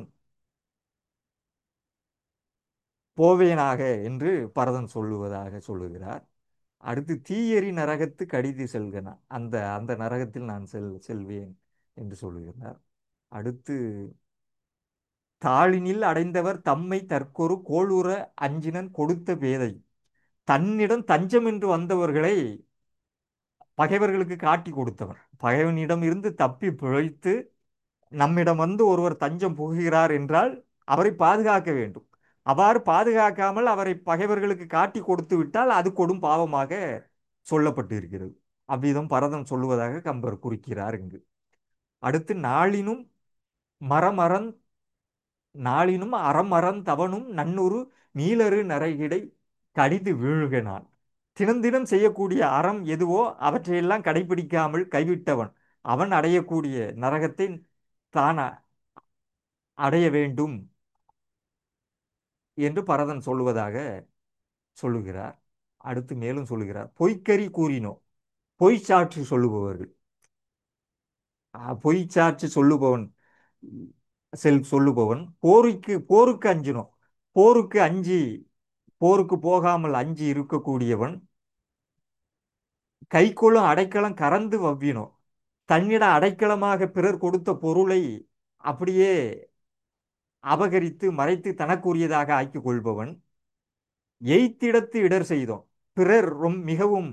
போவேனாக என்று பரதன் சொல்லுவதாக சொல்லுகிறார் அடுத்து தீயெறி நரகத்து கடிது செல்கனா அந்த அந்த நரகத்தில் நான் செல் செல்வேன் என்று சொல்லுகிறார் அடுத்து தாளினில் அடைந்தவர் தம்மை தற்கொரு கோளுற அஞ்சினன் கொடுத்த பேதை தன்னிடம் தஞ்சம் என்று வந்தவர்களை பகைவர்களுக்கு காட்டி கொடுத்தவன் பகைவனிடம் இருந்து தப்பி பிழைத்து நம்மிடம் வந்து ஒருவர் தஞ்சம் புகுகிறார் என்றால் அவரை பாதுகாக்க வேண்டும் அவ்வாறு பாதுகாக்காமல் அவரை பகைவர்களுக்கு காட்டி கொடுத்து விட்டால் அது கொடும் பாவமாக சொல்லப்பட்டு இருக்கிறது அவ்விதம் பரதன் சொல்லுவதாக கம்பர் குறிக்கிறார் இங்கு அடுத்து நாளினும் மரமரன் நாளினும் அறமறந் தவனும் நன்னூறு நீலரு நரைகிடை கடிது வீழுகினான் தினம் தினம் செய்யக்கூடிய அறம் எதுவோ அவற்றையெல்லாம் கடைபிடிக்காமல் கைவிட்டவன் அவன் அடையக்கூடிய நரகத்தை தான் அ- அடைய வேண்டும் என்று பரதன் சொல்லுவதாக சொல்லுகிறார் அடுத்து மேலும் சொல்லுகிறார் பொய்க்கறி கூறினோ பொய் சாட்சி சொல்லுபவர்கள் அஹ், பொய் சாட்சி சொல்லுபவன் செல் சொல்லுபவன் போருக்கு போருக்கு அஞ்சினோம் போருக்கு அஞ்சி போருக்கு போகாமல் அஞ்சி இருக்கக்கூடியவன் கைக்கொள்ளும் அடைக்கலம் கறந்து வவ்வினோ தன்னிடம் அடைக்கலமாக பிறர் கொடுத்த பொருளை அப்படியே அபகரித்து மறைத்து தனக்குரியதாக ஆக்கிக் கொள்பவன் எய்த்திடத்து இடர் செய்தோம் பிறர் ரொம் மிகவும்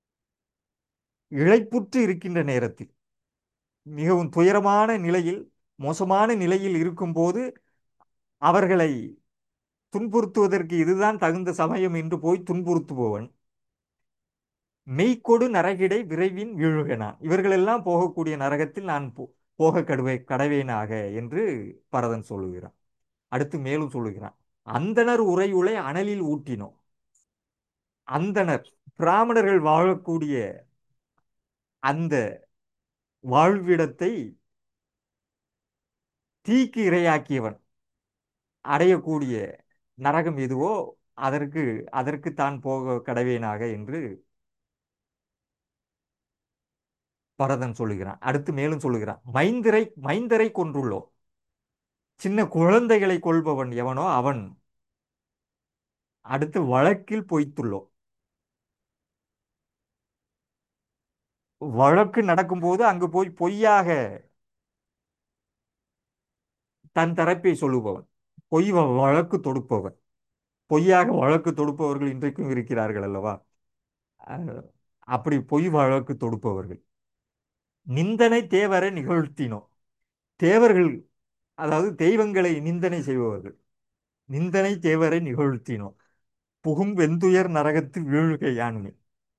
இழைப்புற்று இருக்கின்ற நேரத்தில் மிகவும் துயரமான நிலையில் மோசமான நிலையில் இருக்கும்போது அவர்களை துன்புறுத்துவதற்கு இதுதான் தகுந்த சமயம் என்று போய் துன்புறுத்துபவன் மெய்க்கொடு நரகிடை விரைவின் வீழுகனான் இவர்களெல்லாம் போகக்கூடிய நரகத்தில் நான் போ- போக கடுவே கடவேனாக என்று பரதன் சொல்லுகிறான் அடுத்து மேலும் சொல்லுகிறான் அந்தணர் உரையுளை அனலில் ஊட்டினோம் அந்தணர் பிராமணர்கள் வாழக்கூடிய அந்த வாழ்விடத்தை தீக்கு இரையாக்கியவன் அடையக்கூடிய நரகம் எதுவோ அதற்கு அதற்கு தான் போக கடவேனாக என்று பரதன் சொல்லுகிறான் அடுத்து மேலும் சொல்லுகிறான் மைந்தரை மைந்தரை கொன்றுள்ளோம் சின்ன குழந்தைகளை கொள்பவன் எவனோ அவன் அடுத்து வழக்கில் பொய்த்துள்ளோம் வழக்கு நடக்கும்போது அங்கு போய் பொய்யாக தன் தரப்பை சொல்லுபவன் பொய் வ- வழக்கு தொடுப்பவன் பொய்யாக வழக்கு தொடுப்பவர்கள் இன்றைக்கும் இருக்கிறார்கள் அல்லவா அஹ், அப்படி பொய் வழக்கு தொடுப்பவர்கள் நிந்தனை தேவரை நிகழ்த்தினோம் தேவர்கள் அதாவது தெய்வங்களை நிந்தனை செய்பவர்கள் நிந்தனை தேவரை நிகழ்த்தினோம் புகும் வெந்துயர் நரகத்து வீழ்க யானுமே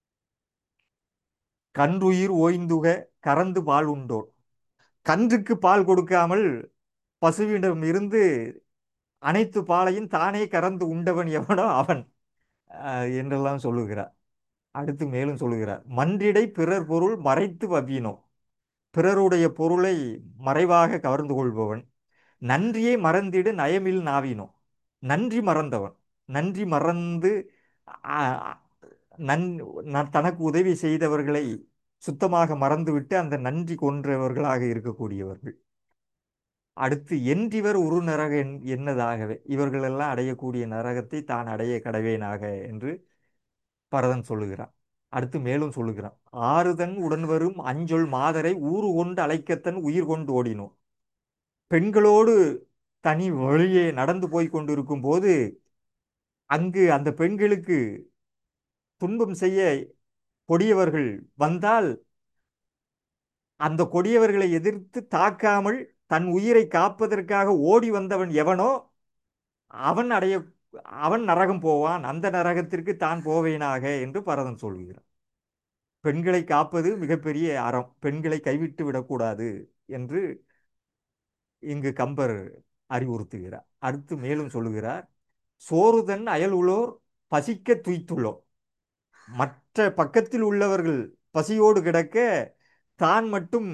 கன்றுயிர் ஓய்ந்துக கறந்து பால் உண்டோர் கன்றுக்கு பால் கொடுக்காமல் பசுவிடம் இருந்து அனைத்து பாலையும் தானே கறந்து உண்டவன் எவனோ அவன் அஹ், என்றெல்லாம் சொல்லுகிறார் அடுத்து மேலும் சொல்லுகிறார் மன்றிடை பிறர் பொருள் மறைத்து வவ்வினோ பிறருடைய பொருளை மறைவாக கவர்ந்து கொள்பவன் நன்றியை மறந்திடு நயமில் நாவினோ நன்றி மறந்தவன் நன்றி மறந்து ஆ, நன் ந- தனக்கு உதவி செய்தவர்களை சுத்தமாக மறந்துவிட்டு அந்த நன்றி கொன்றவர்களாக இருக்கக்கூடியவர்கள் அடுத்து என்றிவர் உரு நரக என்- என்னதாகவே இவர்களெல்லாம் அடையக்கூடிய நரகத்தை தான் அடைய கடவேனாக என்று பரதன் சொல்லுகிறான் அடுத்து மேலும் சொல்லுகிறான் ஆறுதன் உடன் வரும் அஞ்சொல் மாதரை ஊறு கொண்டு அழைக்கத்தன் உயிர் கொண்டு ஓடினோம் பெண்களோடு தனி வழியே நடந்து போய் கொண்டிருக்கும் போது அங்கு அந்த பெண்களுக்கு துன்பம் செய்ய கொடியவர்கள் வந்தால் அந்த கொடியவர்களை எதிர்த்து தாக்காமல் தன் உயிரை காப்பதற்காக ஓடி வந்தவன் எவனோ அவன் அடைய அவன் நரகம் போவான் அந்த நரகத்திற்கு தான் போவேனாக என்று பரதன் சொல்கிறான் பெண்களை காப்பது மிகப்பெரிய அறம் பெண்களை கைவிட்டு விடக்கூடாது என்று இங்கு கம்பர் அறிவுறுத்துகிறார் அடுத்து மேலும் சொல்லுகிறார் சோறுதன் அயல் உளோர் பசிக்க துய்த்துள்ளோம் மற்ற பக்கத்தில் உள்ளவர்கள் பசியோடு கிடக்க தான் மட்டும்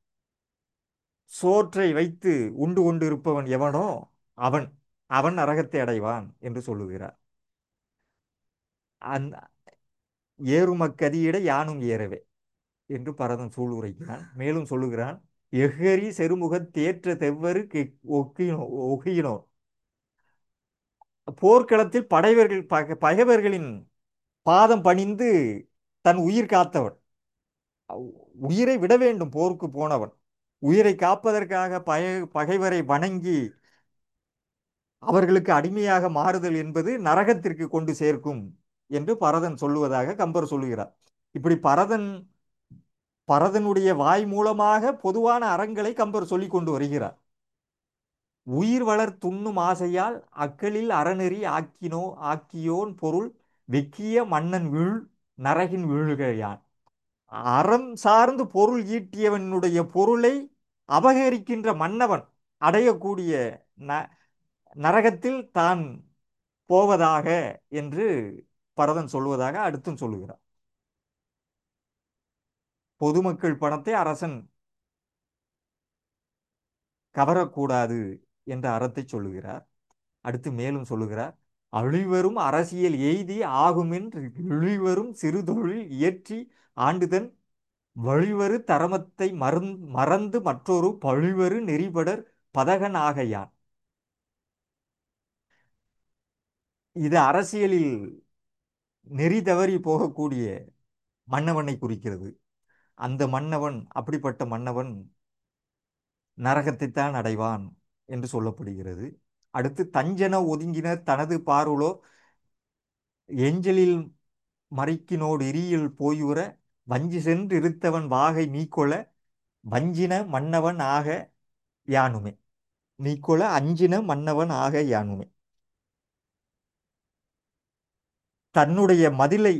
சோற்றை வைத்து உண்டு கொண்டிருப்பவன் எவனோ அவன் அவன் நரகத்தை அடைவான் என்று சொல்லுகிறார் அந்த ஏறுமக்கதியிட யானும் ஏறவே என்று பரதன் சூளுரைக்கிறான் மேலும் சொல்லுகிறான் எஃகரி செருமுகத் தேற்ற தெவ்வரு ஒக்கினோ ஒகியினோ போர்க்களத்தில் படைவர்கள் பக பகைவர்களின் பாதம் பணிந்து தன் உயிர் காத்தவன் உயிரை விட வேண்டும் போருக்கு போனவன் உயிரை காப்பதற்காக பகை பகைவரை வணங்கி அவர்களுக்கு அடிமையாக மாறுதல் என்பது நரகத்திற்கு கொண்டு சேர்க்கும் என்று பரதன் சொல்லுவதாக கம்பர் சொல்லுகிறார் இப்படி பரதன் பரதனுடைய வாய் மூலமாக பொதுவான அறங்களை கம்பர் சொல்லிக் கொண்டு வருகிறார் உயிர் வளர் துண்ணும் ஆசையால் அக்களில் அறநெறி ஆக்கினோ ஆக்கியோன் பொருள் வெக்கிய மன்னன் வீழ் நரகின் வீழ்கையான் அறம் சார்ந்து பொருள் ஈட்டியவனுடைய பொருளை அபகரிக்கின்ற மன்னவன் அடையக்கூடிய ந நரகத்தில் தான் போவதாக என்று பரதன் சொல்வதாக அடுத்தும் சொல்லுகிறார் பொதுமக்கள் பணத்தை அரசன் கவரக்கூடாது என்ற அறத்தை சொல்லுகிறார் அடுத்து மேலும் சொல்லுகிறார் அழிவரும் அரசியல் எய்தி ஆகுமென்று இழிவரும் சிறுதொழில் இயற்றி ஆண்டுதன் வழிவரு தரமத்தை மறந் மறந்து மற்றொரு பழிவரு நெறிபடர் பதகன் ஆகையான் இது அரசியலில் நெறி தவறி போகக்கூடிய மன்னவனை குறிக்கிறது அந்த மன்னவன் அப்படிப்பட்ட மன்னவன் நரகத்தைத்தான் அடைவான் என்று சொல்லப்படுகிறது அடுத்து தஞ்சன ஒதுங்கின தனது பாருளோ எஞ்சலில் மறைக்கினோடு இரியில் போயுற வஞ்சி சென்று இருத்தவன் வாகை மீக்கொள வஞ்சின மன்னவன் ஆக யானுமே நீக்கொள அஞ்சின மன்னவன் ஆக யானுமே தன்னுடைய மதிலை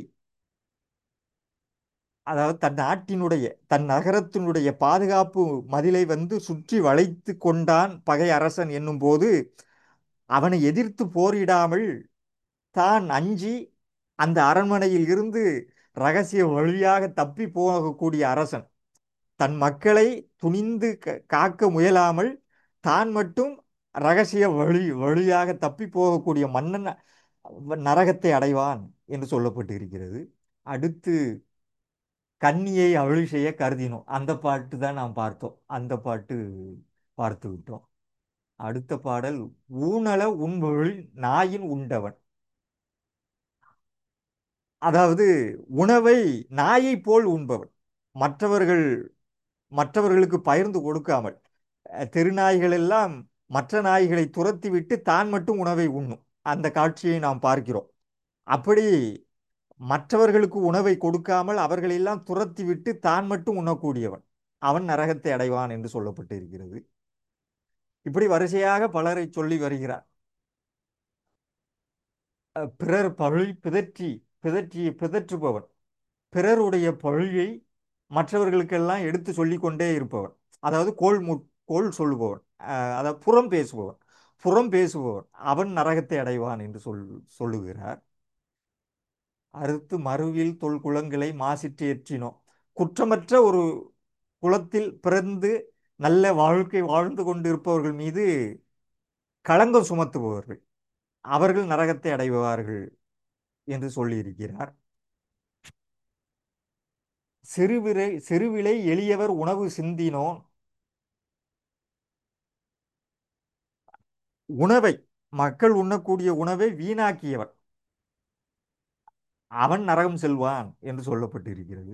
அதாவது தன் நாட்டினுடைய தன் நகரத்தினுடைய பாதுகாப்பு மதிலை வந்து சுற்றி வளைத்து கொண்டான் பகை அரசன் என்னும்போது அவனை எதிர்த்து போரிடாமல் தான் அஞ்சி அந்த அரண்மனையில் இருந்து ரகசிய வழியாக தப்பி போகக்கூடிய அரசன் தன் மக்களை துணிந்து க- காக்க முயலாமல் தான் மட்டும் ரகசிய வழி வழியாக தப்பி போகக்கூடிய மன்னன் நரகத்தை அடைவான் என்று சொல்லப்பட்டு இருக்கிறது அடுத்து கன்னியை அருள் செய்ய கருதினோம் அந்த பாட்டு தான் நாம் பார்த்தோம் அந்த பாட்டு பார்த்து விட்டோம் அடுத்த பாடல் ஊனல உண்பொழில் நாயின் உண்டவன் அதாவது உணவை நாயை போல் உண்பவன் மற்றவர்கள் மற்றவர்களுக்கு பகிர்ந்து கொடுக்காமல் அஹ், தெருநாய்கள் எல்லாம் மற்ற நாய்களை துரத்தி விட்டு தான் மட்டும் உணவை உண்ணும் அந்த காட்சியை நாம் பார்க்கிறோம் அப்படி மற்றவர்களுக்கு உணவை கொடுக்காமல் அவர்களெல்லாம் துரத்தி விட்டு தான் மட்டும் உண்ணக்கூடியவன் அவன் நரகத்தை அடைவான் என்று சொல்லப்பட்டு இருக்கிறது இப்படி வரிசையாக பலரை சொல்லி வருகிறார் அஹ், பிறர் பழி பிதற்றி பிதற்றி பிதற்றுபவன் பிறருடைய பழியை மற்றவர்களுக்கெல்லாம் எடுத்து சொல்லிக் கொண்டே இருப்பவன் அதாவது கோள் மு கோள் சொல்லுபவன் அஹ், அதாவது புறம் பேசுபவன் புறம் பேசுபவன் அவன் நரகத்தை அடைவான் என்று சொல் சொல்லுகிறார் அறுத்து மறுவில் தொல் குலங்களை மாசிட்டு ஏற்றினோம் குற்றமற்ற ஒரு குலத்தில் பிறந்து நல்ல வாழ்க்கை வாழ்ந்து கொண்டிருப்பவர்கள் மீது களங்கம் சுமத்துபவர்கள் அவர்கள் நரகத்தை அடைவார்கள் என்று சொல்லியிருக்கிறார் சிறுவிரை சிறுவிலை எளியவர் உணவு சிந்தினோன் உணவை மக்கள் உண்ணக்கூடிய உணவை வீணாக்கியவன் அவன் நரகம் செல்வான் என்று சொல்லப்பட்டிருக்கிறது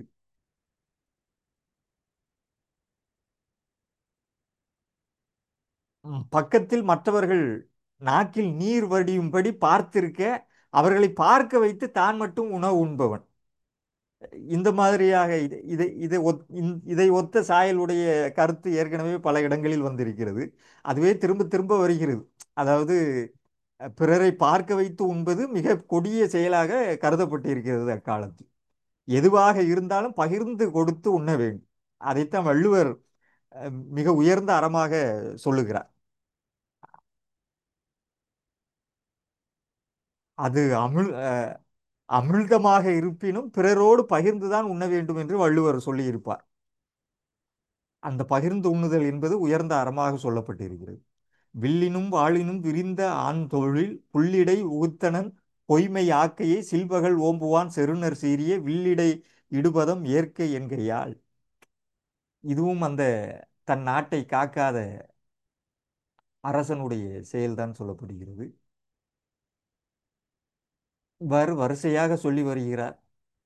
ம், பக்கத்தில் மற்றவர்கள் நாக்கில் நீர் வடியும்படி பார்த்திருக்க அவர்களை பார்க்க வைத்து தான் மட்டும் உணவு உண்பவன் இந்த மாதிரியாக இது இதை இதை ஒத் இந்த- இதை ஒத்த சாயலுடைய கருத்து ஏற்கனவே பல இடங்களில் வந்திருக்கிறது அதுவே திரும்ப திரும்ப வருகிறது அதாவது அஹ், பிறரை பார்க்க வைத்து உண்பது மிக கொடிய செயலாக கருதப்பட்டிருக்கிறது அக்காலத்தில் எதுவாக இருந்தாலும் பகிர்ந்து கொடுத்து உண்ண வேண்டும் அதைத்தான் வள்ளுவர் அஹ், மிக உயர்ந்த அறமாக சொல்லுகிறார் அது அமிழ் அஹ், அமிழ்தமாக இருப்பினும் பிறரோடு பகிர்ந்துதான் உண்ண வேண்டும் என்று வள்ளுவர் சொல்லியிருப்பார் அந்த பகிர்ந்து உண்ணுதல் என்பது உயர்ந்த அறமாக சொல்லப்பட்டிருக்கிறது வில்லினும் வாளினும் விரிந்த ஆண் தொழில் புல்லிடை உகுத்தனன் பொய்மை ஆக்கையை சில்பகல் ஓம்புவான் செருணர் சீரிய வில்லிடை இடுபதம் ஏற்க என்கையால் இதுவும் அந்த தன் நாட்டை காக்காத அரசனுடைய செயல்தான் சொல்லப்படுகிறது இவ்வாறு வரிசையாக சொல்லி வருகிறார்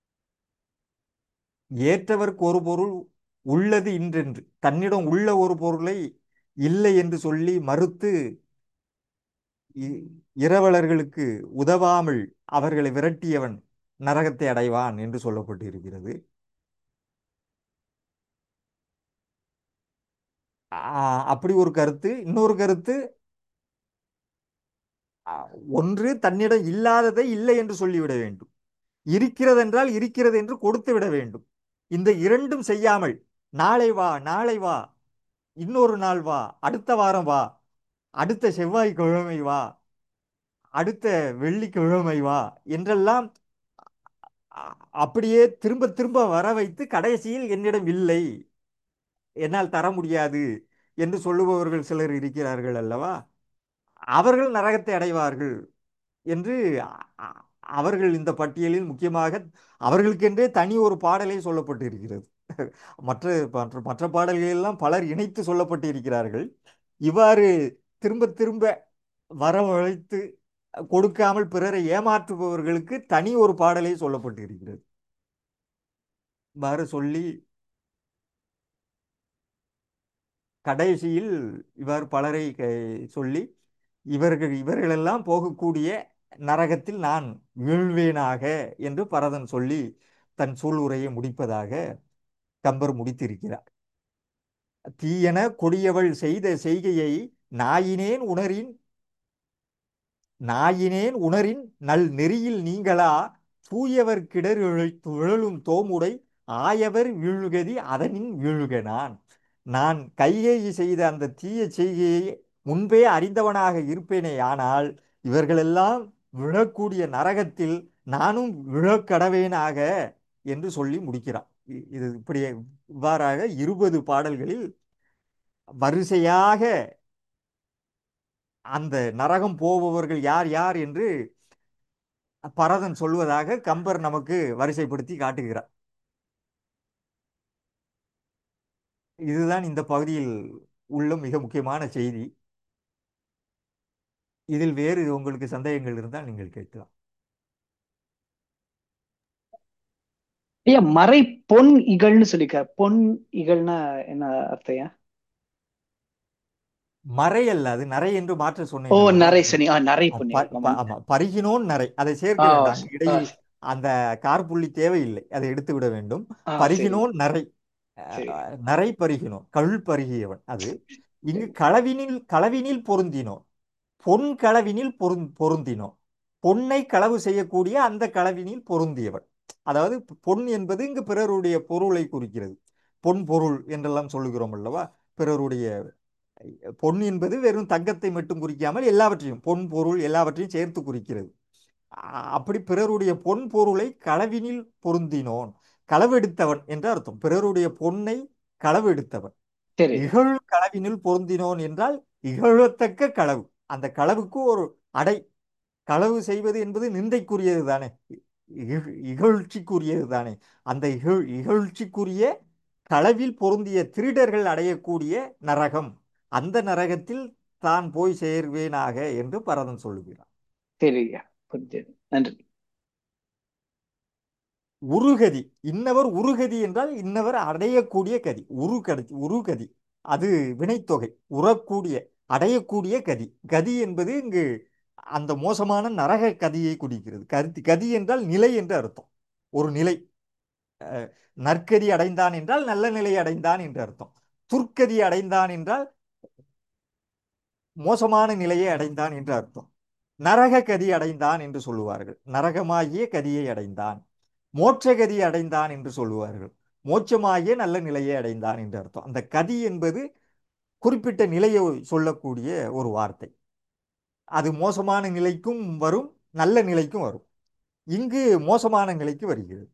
ஏற்றவர்க்கு ஒரு பொருள் உள்ளது இன்றென்று தன்னிடம் உள்ள ஒரு பொருளை இல்லை என்று சொல்லி மறுத்து இ- இரவலர்களுக்கு உதவாமல் அவர்களை விரட்டியவன் நரகத்தை அடைவான் என்று சொல்லப்பட்டு இருக்கிறது ஆ, அப்படி ஒரு கருத்து இன்னொரு கருத்து ஆ, ஒன்று தன்னிடம் இல்லாததை இல்லை என்று சொல்லிவிட வேண்டும் இருக்கிறதென்றால் இருக்கிறது என்று கொடுத்து விட வேண்டும் இந்த இரண்டும் செய்யாமல் நாளை வா நாளை வா இன்னொரு நாள் வா அடுத்த வாரம் வா அடுத்த செவ்வாய்க்கிழமை வா அடுத்த வெள்ளிக்கிழமை வா என்றெல்லாம் அ- அப்படியே திரும்ப திரும்ப வர வைத்து கடைசியில் என்னிடம் இல்லை என்னால் தர முடியாது என்று சொல்லுபவர்கள் சிலர் இருக்கிறார்கள் அல்லவா அவர்கள் நரகத்தை அடைவார்கள் என்று அ- அ- அவர்கள் இந்த பட்டியலில் முக்கியமாக அவர்களுக்கென்றே தனி ஒரு பாடலே சொல்லப்பட்டு இருக்கிறது மற்ற மற்ற மற்ற பாடல்களெல்லாம் பலர் இணைத்து சொல்லப்பட்டு இருக்கிறார்கள் இவ்வாறு திரும்ப திரும்ப வரவழைத்து கொடுக்காமல் பிறரை ஏமாற்றுபவர்களுக்கு தனி ஒரு பாடலே சொல்லப்பட்டு இருக்கிறது இவ்வாறு சொல்லி கடைசியில் இவ்வாறு பலரை க- சொல்லி இவர்கள் இவர்களெல்லாம் போகக்கூடிய நரகத்தில் நான் வீழ்வேனாக என்று பரதன் சொல்லி தன் சூளுரையை முடிப்பதாக கம்பர் முடித்திருக்கிறார் தீயன கொடியவள் செய்த செய்கையை நாயினேன் உணரின் நாயினேன் உணரின் நல் நெறியில் நீங்களா தூயவர் கிடர் உழலும் தோமுடை ஆயவர் வீழுகதி அதனின் வீழுக நான் நான் கைகேயி செய்த அந்த தீய செய்கையை முன்பே அறிந்தவனாக இருப்பேனே ஆனால் இவர்களெல்லாம் விழக்கூடிய நரகத்தில் நானும் விழக்கடவேனாக என்று சொல்லி முடிக்கிறான் இ- இது இப்படி இவ்வாறாக இருபது பாடல்களில் வரிசையாக அந்த நரகம் போபவர்கள் யார் யார் என்று பரதன் சொல்வதாக கம்பர் நமக்கு வரிசைப்படுத்தி காட்டுகிறார் இதுதான் இந்த பகுதியில் உள்ள மிக முக்கியமான செய்தி இதில் வேறு உங்களுக்கு சந்தேகங்கள் இருந்தால் நீங்கள் கேட்கலாம் ஐயா மறை பொன் இகழ்னு சொல்லிருக்கார் பொன் இகழ்னா என்ன அர்த்தம் மறை அல்ல அது நரை என்று மாற்ற ஓ சொன்னேன் அல்லவா நரை சனி ஆ நரை ஆ, பொன் ப- இகழ் ப- ஆமா ஆமா பருகினோன் நரை அதை ஆ சேர்க்க வேண்டாம் ச- ஆ இடையில் அந்த கார்புள்ளி தேவையில்லை அதை எடுத்து விட வேண்டும் ஆ சரி பருகினோன் நரை சரி அஹ், நரை பருகினோன் கள் பருகியவன் அது இங்கு சரி களவினில் களவினில் பொருந்தினோன் பொன் களவினில் பொருந் பொருந்தினோன் பொன்னை களவு செய்யக்கூடிய அந்த களவினில் பொருந்தியவன் அதாவது பொன் என்பது இங்கு பிறருடைய பொருளை குறிக்கிறது பொன் பொருள் என்றெல்லாம் சொல்லுகிறோம் அல்லவா பிறருடைய பொன் என்பது வெறும் தங்கத்தை மட்டும் குறிக்காமல் எல்லாவற்றையும் பொன் பொருள் எல்லாவற்றையும் சேர்த்து குறிக்கிறது அ- அப்படி பிறருடைய பொன் பொருளை களவினில் பொருந்தினோன் களவெடுத்தவன் என்று அர்த்தம் பிறருடைய பொன்னை களவெடுத்தவன் சரி ஐயா இகழ் களவினில் பொருந்தினோன் என்றால் இகழத்தக்க களவு அந்த களவுக்கு ஒரு அடை களவு செய்வது என்பது நிந்தைக்குரியது தானே இகழ் இகழ்ச்சிக்குரியது தானே அந்த இகழ் இகழ்ச்சிக்குரிய களவில் பொருந்திய திருடர்கள் அடையக்கூடிய நரகம் அந்த நரகத்தில் தான் போய் சேர்வேனாக என்று பரதன் சொல்லுகிறான் சரி ஐயா புரிஞ்சது நன்றி உருகதி இன்னவர் உருகதி என்றால் இன்னவர் அடையக்கூடிய கதி உரு கதி உருகதி அது வினைத்தொகை உறக்கூடிய அடையக்கூடிய கதி கதி என்பது இங்கு அந்த மோசமான நரக கதியை குறிக்கிறது கருத்து கதி என்றால் நிலை என்று அர்த்தம் ஒரு நிலை அஹ், நற்கதி அடைந்தான் என்றால் நல்ல நிலை அடைந்தான் என்று அர்த்தம் துர்க்கதி அடைந்தான் என்றால் மோசமான நிலையை அடைந்தான் என்று அர்த்தம் நரக கதி அடைந்தான் என்று சொல்லுவார்கள் நரகமாகிய கதியை அடைந்தான் மோட்சகதி அடைந்தான் என்று சொல்லுவார்கள் மோட்சமாகிய நல்ல நிலையை அடைந்தான் என்று அர்த்தம் அந்த கதி என்பது குறிப்பிட்ட நிலையை சொல்லக்கூடிய ஒரு வார்த்தை அது மோசமான நிலைக்கும் வரும் நல்ல நிலைக்கும் வரும் இங்கு மோசமான நிலைக்கு வருகிறது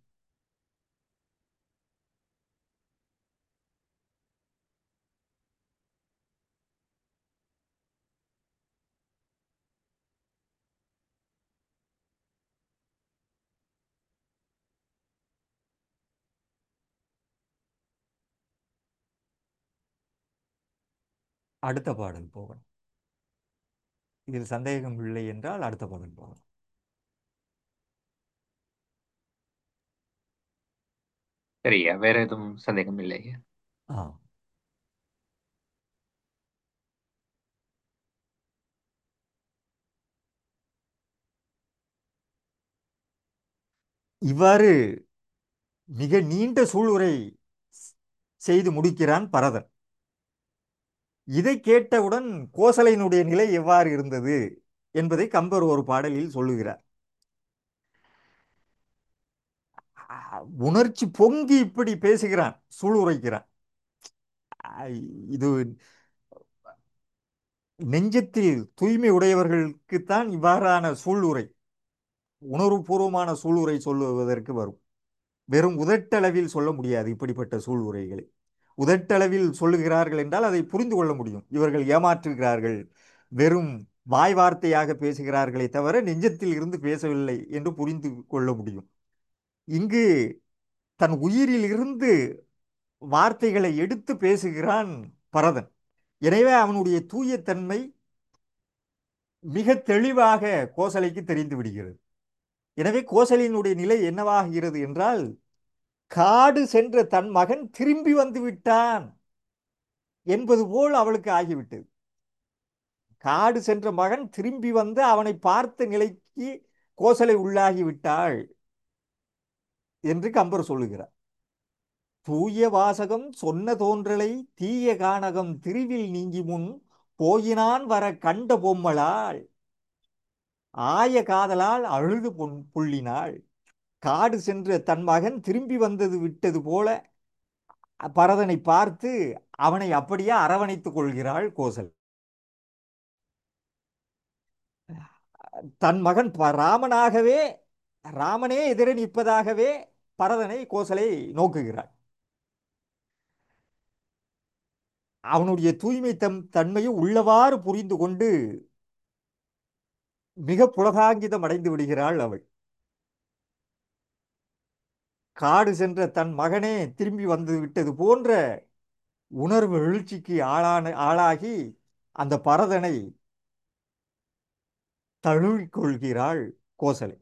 அடுத்த பாடல் போகணும் இதில் சந்தேகம் இல்லை என்றால் அடுத்த பாடல் போகணும் சரியா வேற எதுவும் சந்தேகம் இல்லையா ஆ இவ்வாறு மிக நீண்ட சூளுரை செய்து முடிக்கிறான் பரதன் இதை கேட்டவுடன் கோசலையினுடைய நிலை எவ்வாறு இருந்தது என்பதை கம்பர் ஒரு பாடலில் சொல்லுகிறார் ஆ, உணர்ச்சி பொங்கி இப்படி பேசுகிறான் சூளுரைக்கிறான் ஆ, இது நெஞ்சத்தில் தூய்மை உடையவர்களுக்குத்தான் இவ்வாறான சூளுரை உணர்வுபூர்வமான சூளுரை சொல்லுவதற்கு வரும் வெறும் உதட்டளவில் சொல்ல முடியாது இப்படிப்பட்ட சூளுரைகளை உதட்டளவில் சொல்லுகிறார்கள் என்றால் அதை புரிந்து கொள்ள முடியும் இவர்கள் ஏமாற்றுகிறார்கள் வெறும் வாய் வார்த்தையாக பேசுகிறார்களே தவிர நெஞ்சத்தில் இருந்து பேசவில்லை என்று புரிந்து கொள்ள முடியும் இங்கு தன் உயிரில் இருந்து வார்த்தைகளை எடுத்து பேசுகிறான் பரதன் எனவே அவனுடைய தூயத்தன்மை மிக தெளிவாக கோசலைக்கு தெரிந்து விடுகிறது எனவே கோசலையினுடைய நிலை என்னவாகிறது என்றால் காடு சென்ற தன் மகன் திரும்பி வந்து விட்டான் என்பது போல் அவளுக்கு ஆகிவிட்டது காடு சென்ற மகன் திரும்பி வந்து அவனை பார்த்த நிலைக்கு கோசலை உள்ளாகி விட்டாள் என்று கம்பர் சொல்லுகிறார் தூய வாசகம் சொன்ன தோன்றலை தீய கானகம் திருவில் நீங்கி முன் போயினான் வர கண்ட பொம்மலால் ஆய காதலால் அழுது பொன் புள்ளினாள் காடு சென்ற தன் மகன் திரும்பி வந்தது விட்டது போல பரதனை பார்த்து அவனை அப்படியே அரவணைத்துக் கொள்கிறாள் கோசல் தன் மகன் ப- ராமனாகவே ராமனே எதிரே நிற்பதாகவே பரதனை கோசலை நோக்குகிறாள் அவனுடைய தூய்மை தம் தன்மையை உள்ளவாறு புரிந்து கொண்டு மிக புலகாங்கிதம் அடைந்து விடுகிறாள் அவள் காடு சென்ற தன் மகனே திரும்பி வந்து விட்டது போன்ற உணர்வு எழுச்சிக்கு ஆளான ஆளாகி அந்த பரதனை தழுவிக் கொள்கிறாள் கோசலை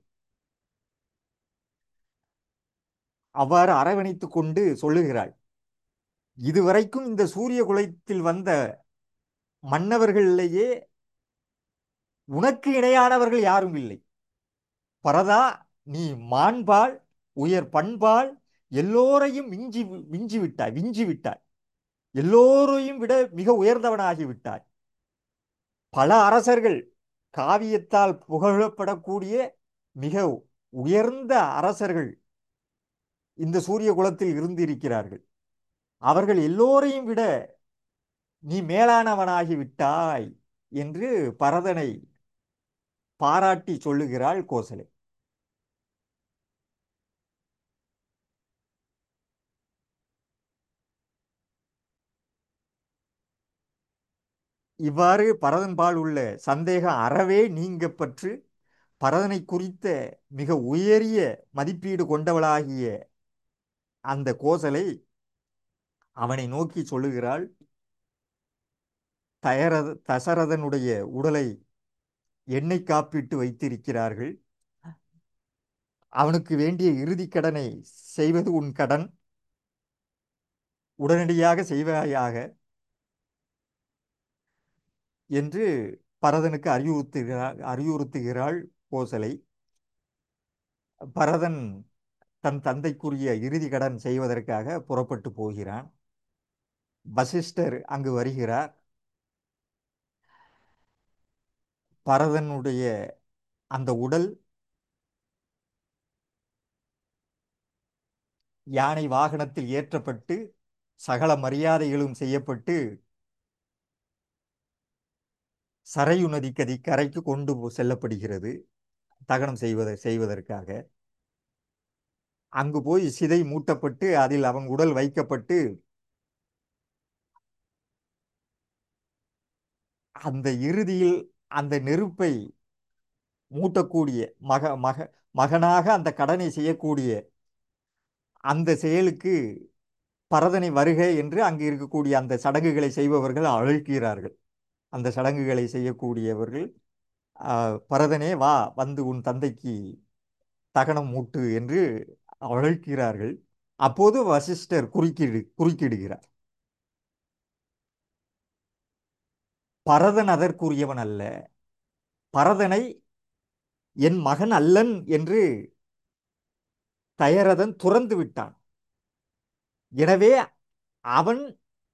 அவ்வாறு அரவணைத்துக் கொண்டு சொல்லுகிறாள் இதுவரைக்கும் இந்த சூரிய குலத்தில் வந்த மன்னவர்களிலேயே உனக்கு இணையானவர்கள் யாரும் இல்லை பரதா நீ மாண்பால் உயர் பண்பால் எல்லோரையும் மிஞ்சி மிஞ்சி விட்டாய் விஞ்சி விட்டாய் எல்லோரையும் விட மிக உயர்ந்தவனாகி விட்டாய் பல அரசர்கள் காவியத்தால் புகழப்படக்கூடிய மிக உயர்ந்த அரசர்கள் இந்த சூரிய குலத்தில் இருந்திருக்கிறார்கள் அவர்கள் எல்லோரையும் விட நீ மேலானவனாகி விட்டாய் என்று பரதனை பாராட்டி சொல்லுகிறாள் கோசலை இவ்வாறு பரதன்பால் உள்ள சந்தேகம் அறவே நீங்க பற்று பரதனை குறித்த மிக உயரிய மதிப்பீடு கொண்டவளாகிய அந்த கோசலை அவனை நோக்கி சொல்லுகிறாள் தயரத தசரதனுடைய உடலை எண்ணெய் காப்பிட்டு வைத்திருக்கிறார்கள் அவனுக்கு வேண்டிய இறுதிக் கடனை செய்வது உன் கடன் உடனடியாக செய்வாயாக என்று பரதனுக்கு அறிவுறுத்துகிறாள் அறிவுறுத்துகிறாள் கோசலை பரதன் தன் தந்தைக்குரிய இறுதி கடன் செய்வதற்காக புறப்பட்டு போகிறான் வசிஷ்டர் அங்கு வருகிறார் பரதனுடைய அந்த உடல் யானை வாகனத்தில் ஏற்றப்பட்டு சகல மரியாதைகளும் செய்யப்பட்டு சரையு நதிக்கதி கரைக்கு கொண்டு போ- செல்லப்படுகிறது தகனம் செய்வத செய்வதற்காக அங்கு போய் சிதை மூட்டப்பட்டு அதில் அவன் உடல் வைக்கப்பட்டு அந்த இறுதியில் அந்த நெருப்பை மூட்டக்கூடிய மக மக மகனாக அந்த கடனை செய்யக்கூடிய அந்த செயலுக்கு பரதனை வருக என்று அங்கு இருக்கக்கூடிய அந்த சடங்குகளை செய்பவர்கள் அழைக்கிறார்கள் அந்த சடங்குகளை செய்யக்கூடியவர்கள் ஆஹ், பரதனே வா வந்து உன் தந்தைக்கு தகனம் மூட்டு என்று அழைக்கிறார்கள் அப்போது வசிஷ்டர் குறுக்கிடு குறுக்கிடுகிறார் பரதன் அதற்குரியவன் அல்ல பரதனை என் மகன் அல்லன் என்று தயரதன் துறந்து விட்டான் எனவே அவன்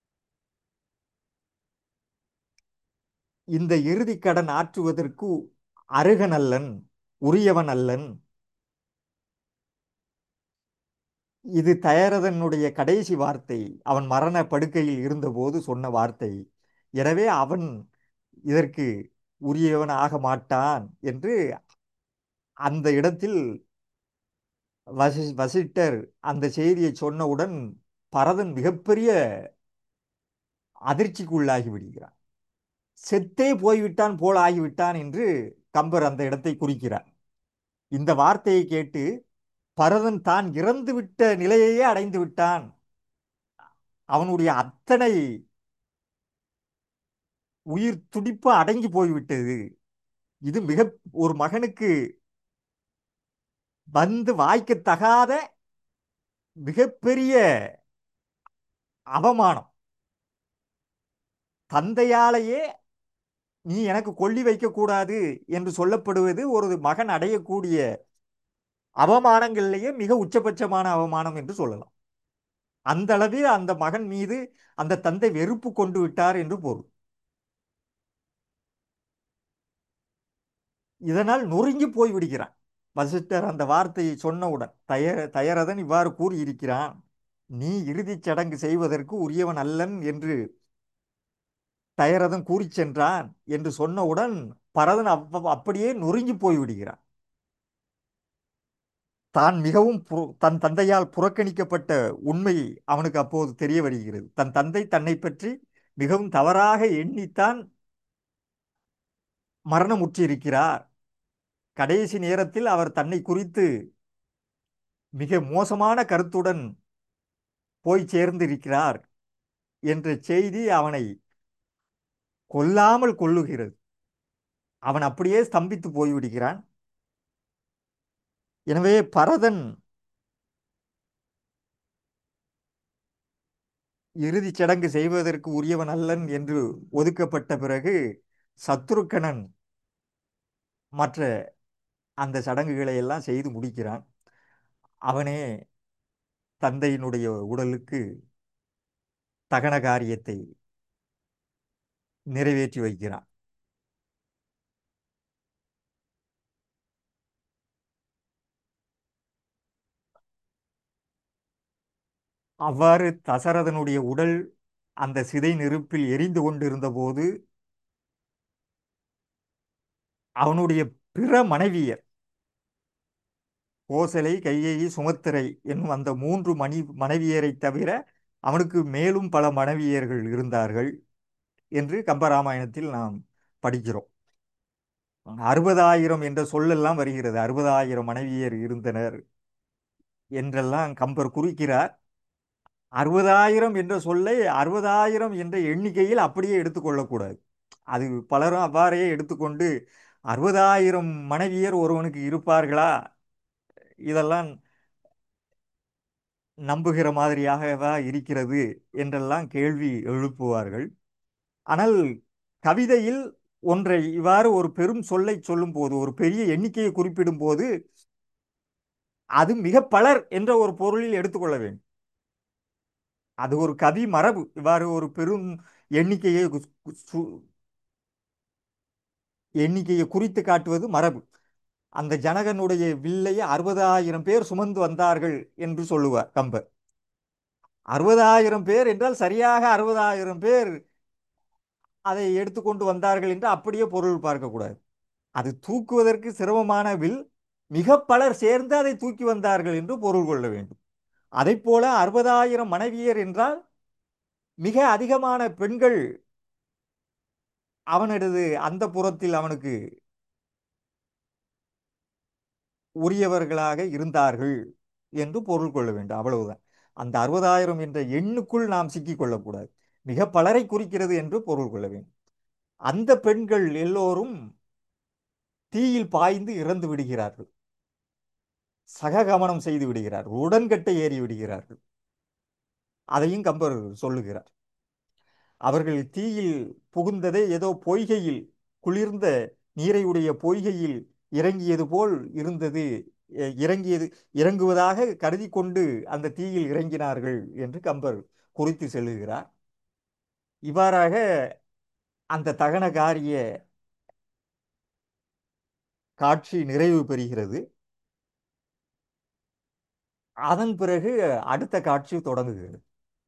இந்த இறுதிக் கடன் ஆற்றுவதற்கு அருகன் அல்லன் உரியவன் அல்லன் இது தயரதனுடைய கடைசி வார்த்தை அவன் மரண படுக்கையில் இருந்தபோது சொன்ன வார்த்தை எனவே அவன் இதற்கு உரியவன் ஆக மாட்டான் என்று அந்த இடத்தில் வசி வசிட்டர் அந்த செய்தியை சொன்னவுடன் பரதன் மிகப்பெரிய அதிர்ச்சிக்குள்ளாகி விடுகிறான் செத்தே போய்விட்டான் போல் ஆகிவிட்டான் என்று கம்பர் அந்த இடத்தை குறிக்கிறார் இந்த வார்த்தையை கேட்டு பரதன் தான் இறந்து விட்ட நிலையையே அடைந்து விட்டான் அவனுடைய அத்தனை உயிர் துடிப்பு அடங்கி போய்விட்டது இது மிக ஒரு மகனுக்கு வந்து வாய்க்கத்தகாத மிகப்பெரிய அவமானம் தந்தையாலேயே நீ எனக்கு கொள்ளி வைக்கக்கூடாது என்று சொல்லப்படுவது ஒரு மகன் அடையக்கூடிய அவமானங்களிலேயே மிக உச்சபட்சமான அவமானம் என்று சொல்லலாம் அந்த அளவில் அந்த மகன் மீது அந்த தந்தை வெறுப்பு கொண்டு விட்டார் என்று பொருள் இதனால் நொறுங்கி போய் விடுகிறான் வசிஷ்டர் அந்த வார்த்தையை சொன்னவுடன் தயர தயரதன் இவ்வாறு கூறியிருக்கிறான் நீ இறுதிச் சடங்கு செய்வதற்கு உரியவன் அல்லன் என்று தயரதன் கூறிச் சென்றான் என்று சொன்னவுடன் பரதன் அப்ப அப்படியே நொறுங்கி போய் விடுகிறான் தான் மிகவும் பு- தன் தந்தையால் புறக்கணிக்கப்பட்ட உண்மை அவனுக்கு அப்போது தெரிய வருகிறது தன் தந்தை தன்னை பற்றி மிகவும் தவறாக எண்ணித்தான் மரணமுற்றிருக்கிறார் கடைசி நேரத்தில் அவர் தன்னை குறித்து மிக மோசமான கருத்துடன் போய் சேர்ந்திருக்கிறார் என்ற செய்தி அவனை கொல்லாமல் கொல்லுகிறது அவன் அப்படியே ஸ்தம்பித்து போய்விடுகிறான் எனவே பரதன் இறுதிச் சடங்கு செய்வதற்கு உரியவன் அல்லன் என்று ஒதுக்கப்பட்ட பிறகு சத்ருக்கணன் மற்ற அந்த சடங்குகளை எல்லாம் செய்து முடிக்கிறான் அவனே தந்தையினுடைய உடலுக்கு தகன காரியத்தை நிறைவேற்றி வைக்கிறான் அவ்வாறு தசரதனுடைய உடல் அந்த சிதை நெருப்பில் எரிந்து கொண்டிருந்த போது அவனுடைய பிற மனைவியர் கோசலை கையேயி சுமத்திரை என்னும் அந்த மூன்று மணி மனைவியரை தவிர அவனுக்கு மேலும் பல மனைவியர்கள் இருந்தார்கள் என்று கம்பராமாயணத்தில் நாம் படிக்கிறோம் அறுபதாயிரம் என்ற சொல்லெல்லாம் வருகிறது அறுபதாயிரம் மனைவியர் இருந்தனர் என்றெல்லாம் கம்பர் குறிக்கிறார் அறுபதாயிரம் என்ற சொல்லை அறுபதாயிரம் என்ற எண்ணிக்கையில் அப்படியே எடுத்துக்கொள்ளக்கூடாது அது பலரும் அவ்வாறே எடுத்துக்கொண்டு அறுபதாயிரம் மனைவியர் ஒருவனுக்கு இருப்பார்களா இதெல்லாம் நம்புகிற மாதிரியாகவா இருக்கிறது என்றெல்லாம் கேள்வி எழுப்புவார்கள் ஆனால் கவிதையில் ஒன்றை இவ்வாறு ஒரு பெரும் சொல்லை சொல்லும் போது ஒரு பெரிய எண்ணிக்கையை குறிப்பிடும் போது அது மிக பலர் என்ற ஒரு பொருளில் எடுத்துக்கொள்ள வேண்டும் அது ஒரு கவி மரபு இவ்வாறு ஒரு பெரும் எண்ணிக்கையை கு- கு- சு- எண்ணிக்கையை குறித்து காட்டுவது மரபு அந்த ஜனகனுடைய வில்லை அறுபதாயிரம் பேர் சுமந்து வந்தார்கள் என்று சொல்லுவார் கம்பர் அறுபதாயிரம் பேர் என்றால் சரியாக அறுபதாயிரம் பேர் அதை எடுத்துக்கொண்டு வந்தார்கள் என்று அப்படியே பொருள் பார்க்கக்கூடாது அது தூக்குவதற்கு சிரமமான வில் மிக பலர் சேர்ந்து அதை தூக்கி வந்தார்கள் என்று பொருள் கொள்ள வேண்டும் அதைப் போல அறுபதாயிரம் மனைவியர் என்றால் மிக அதிகமான பெண்கள் அவனது அந்த புறத்தில் அவனுக்கு உரியவர்களாக இருந்தார்கள் என்று பொருள் கொள்ள வேண்டும் அவ்வளவுதான் அந்த அறுபதாயிரம் என்ற எண்ணுக்குள் நாம் சிக்கிக் கொள்ளக்கூடாது மிக பலரை குறிக்கிறது என்று பொருள் கொள்ள வேண்டும் அந்த பெண்கள் எல்லோரும் தீயில் பாய்ந்து இறந்து விடுகிறார்கள் சககமனம் செய்து விடுகிறார்கள் உடன்கட்டை ஏறி விடுகிறார்கள் அதையும் கம்பர் சொல்லுகிறார் அவர்கள் தீயில் புகுந்ததே ஏதோ பொய்கையில் குளிர்ந்த நீரை உடைய பொய்கையில் இறங்கியது போல் இருந்தது எ- இறங்கியது இறங்குவதாக கருதி கொண்டு அந்த தீயில் இறங்கினார்கள் என்று கம்பர் குறித்து செல்லுகிறார் இவ்வாறாக அந்த தகன காரிய காட்சி நிறைவு பெறுகிறது அதன் பிறகு அடுத்த காட்சி தொடங்குகிறது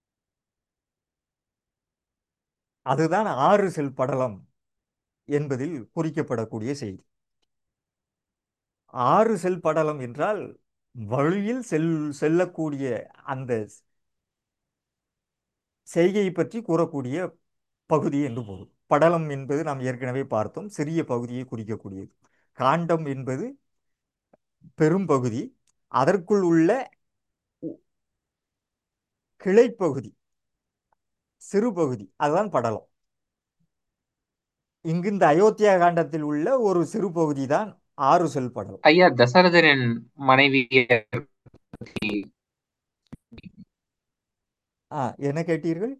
அதுதான் ஆறு செல் படலம் என்பதில் குறிக்கப்படக்கூடிய செய்தி ஆறு செல் படலம் என்றால் வழியில் செல் செல்லக்கூடிய அந்த செய்கையை பற்றி கூறக்கூடிய பகுதி என்று பொருள் படலம் என்பது நாம் ஏற்கனவே பார்த்தோம் சிறிய பகுதியை குறிக்கக்கூடியது காண்டம் என்பது பெரும் பகுதி அதற்குள் உள்ள உ- கிளைப்பகுதி சிறு பகுதி அதுதான் படலம் இங்கு இந்த அயோத்தியா காண்டத்தில் உள்ள ஒரு சிறு பகுதி தான் ஆறு செல் படலம் ஐயா தசரதனின் மனைவியர் பத்தி ஆ என்ன கேட்டீர்கள்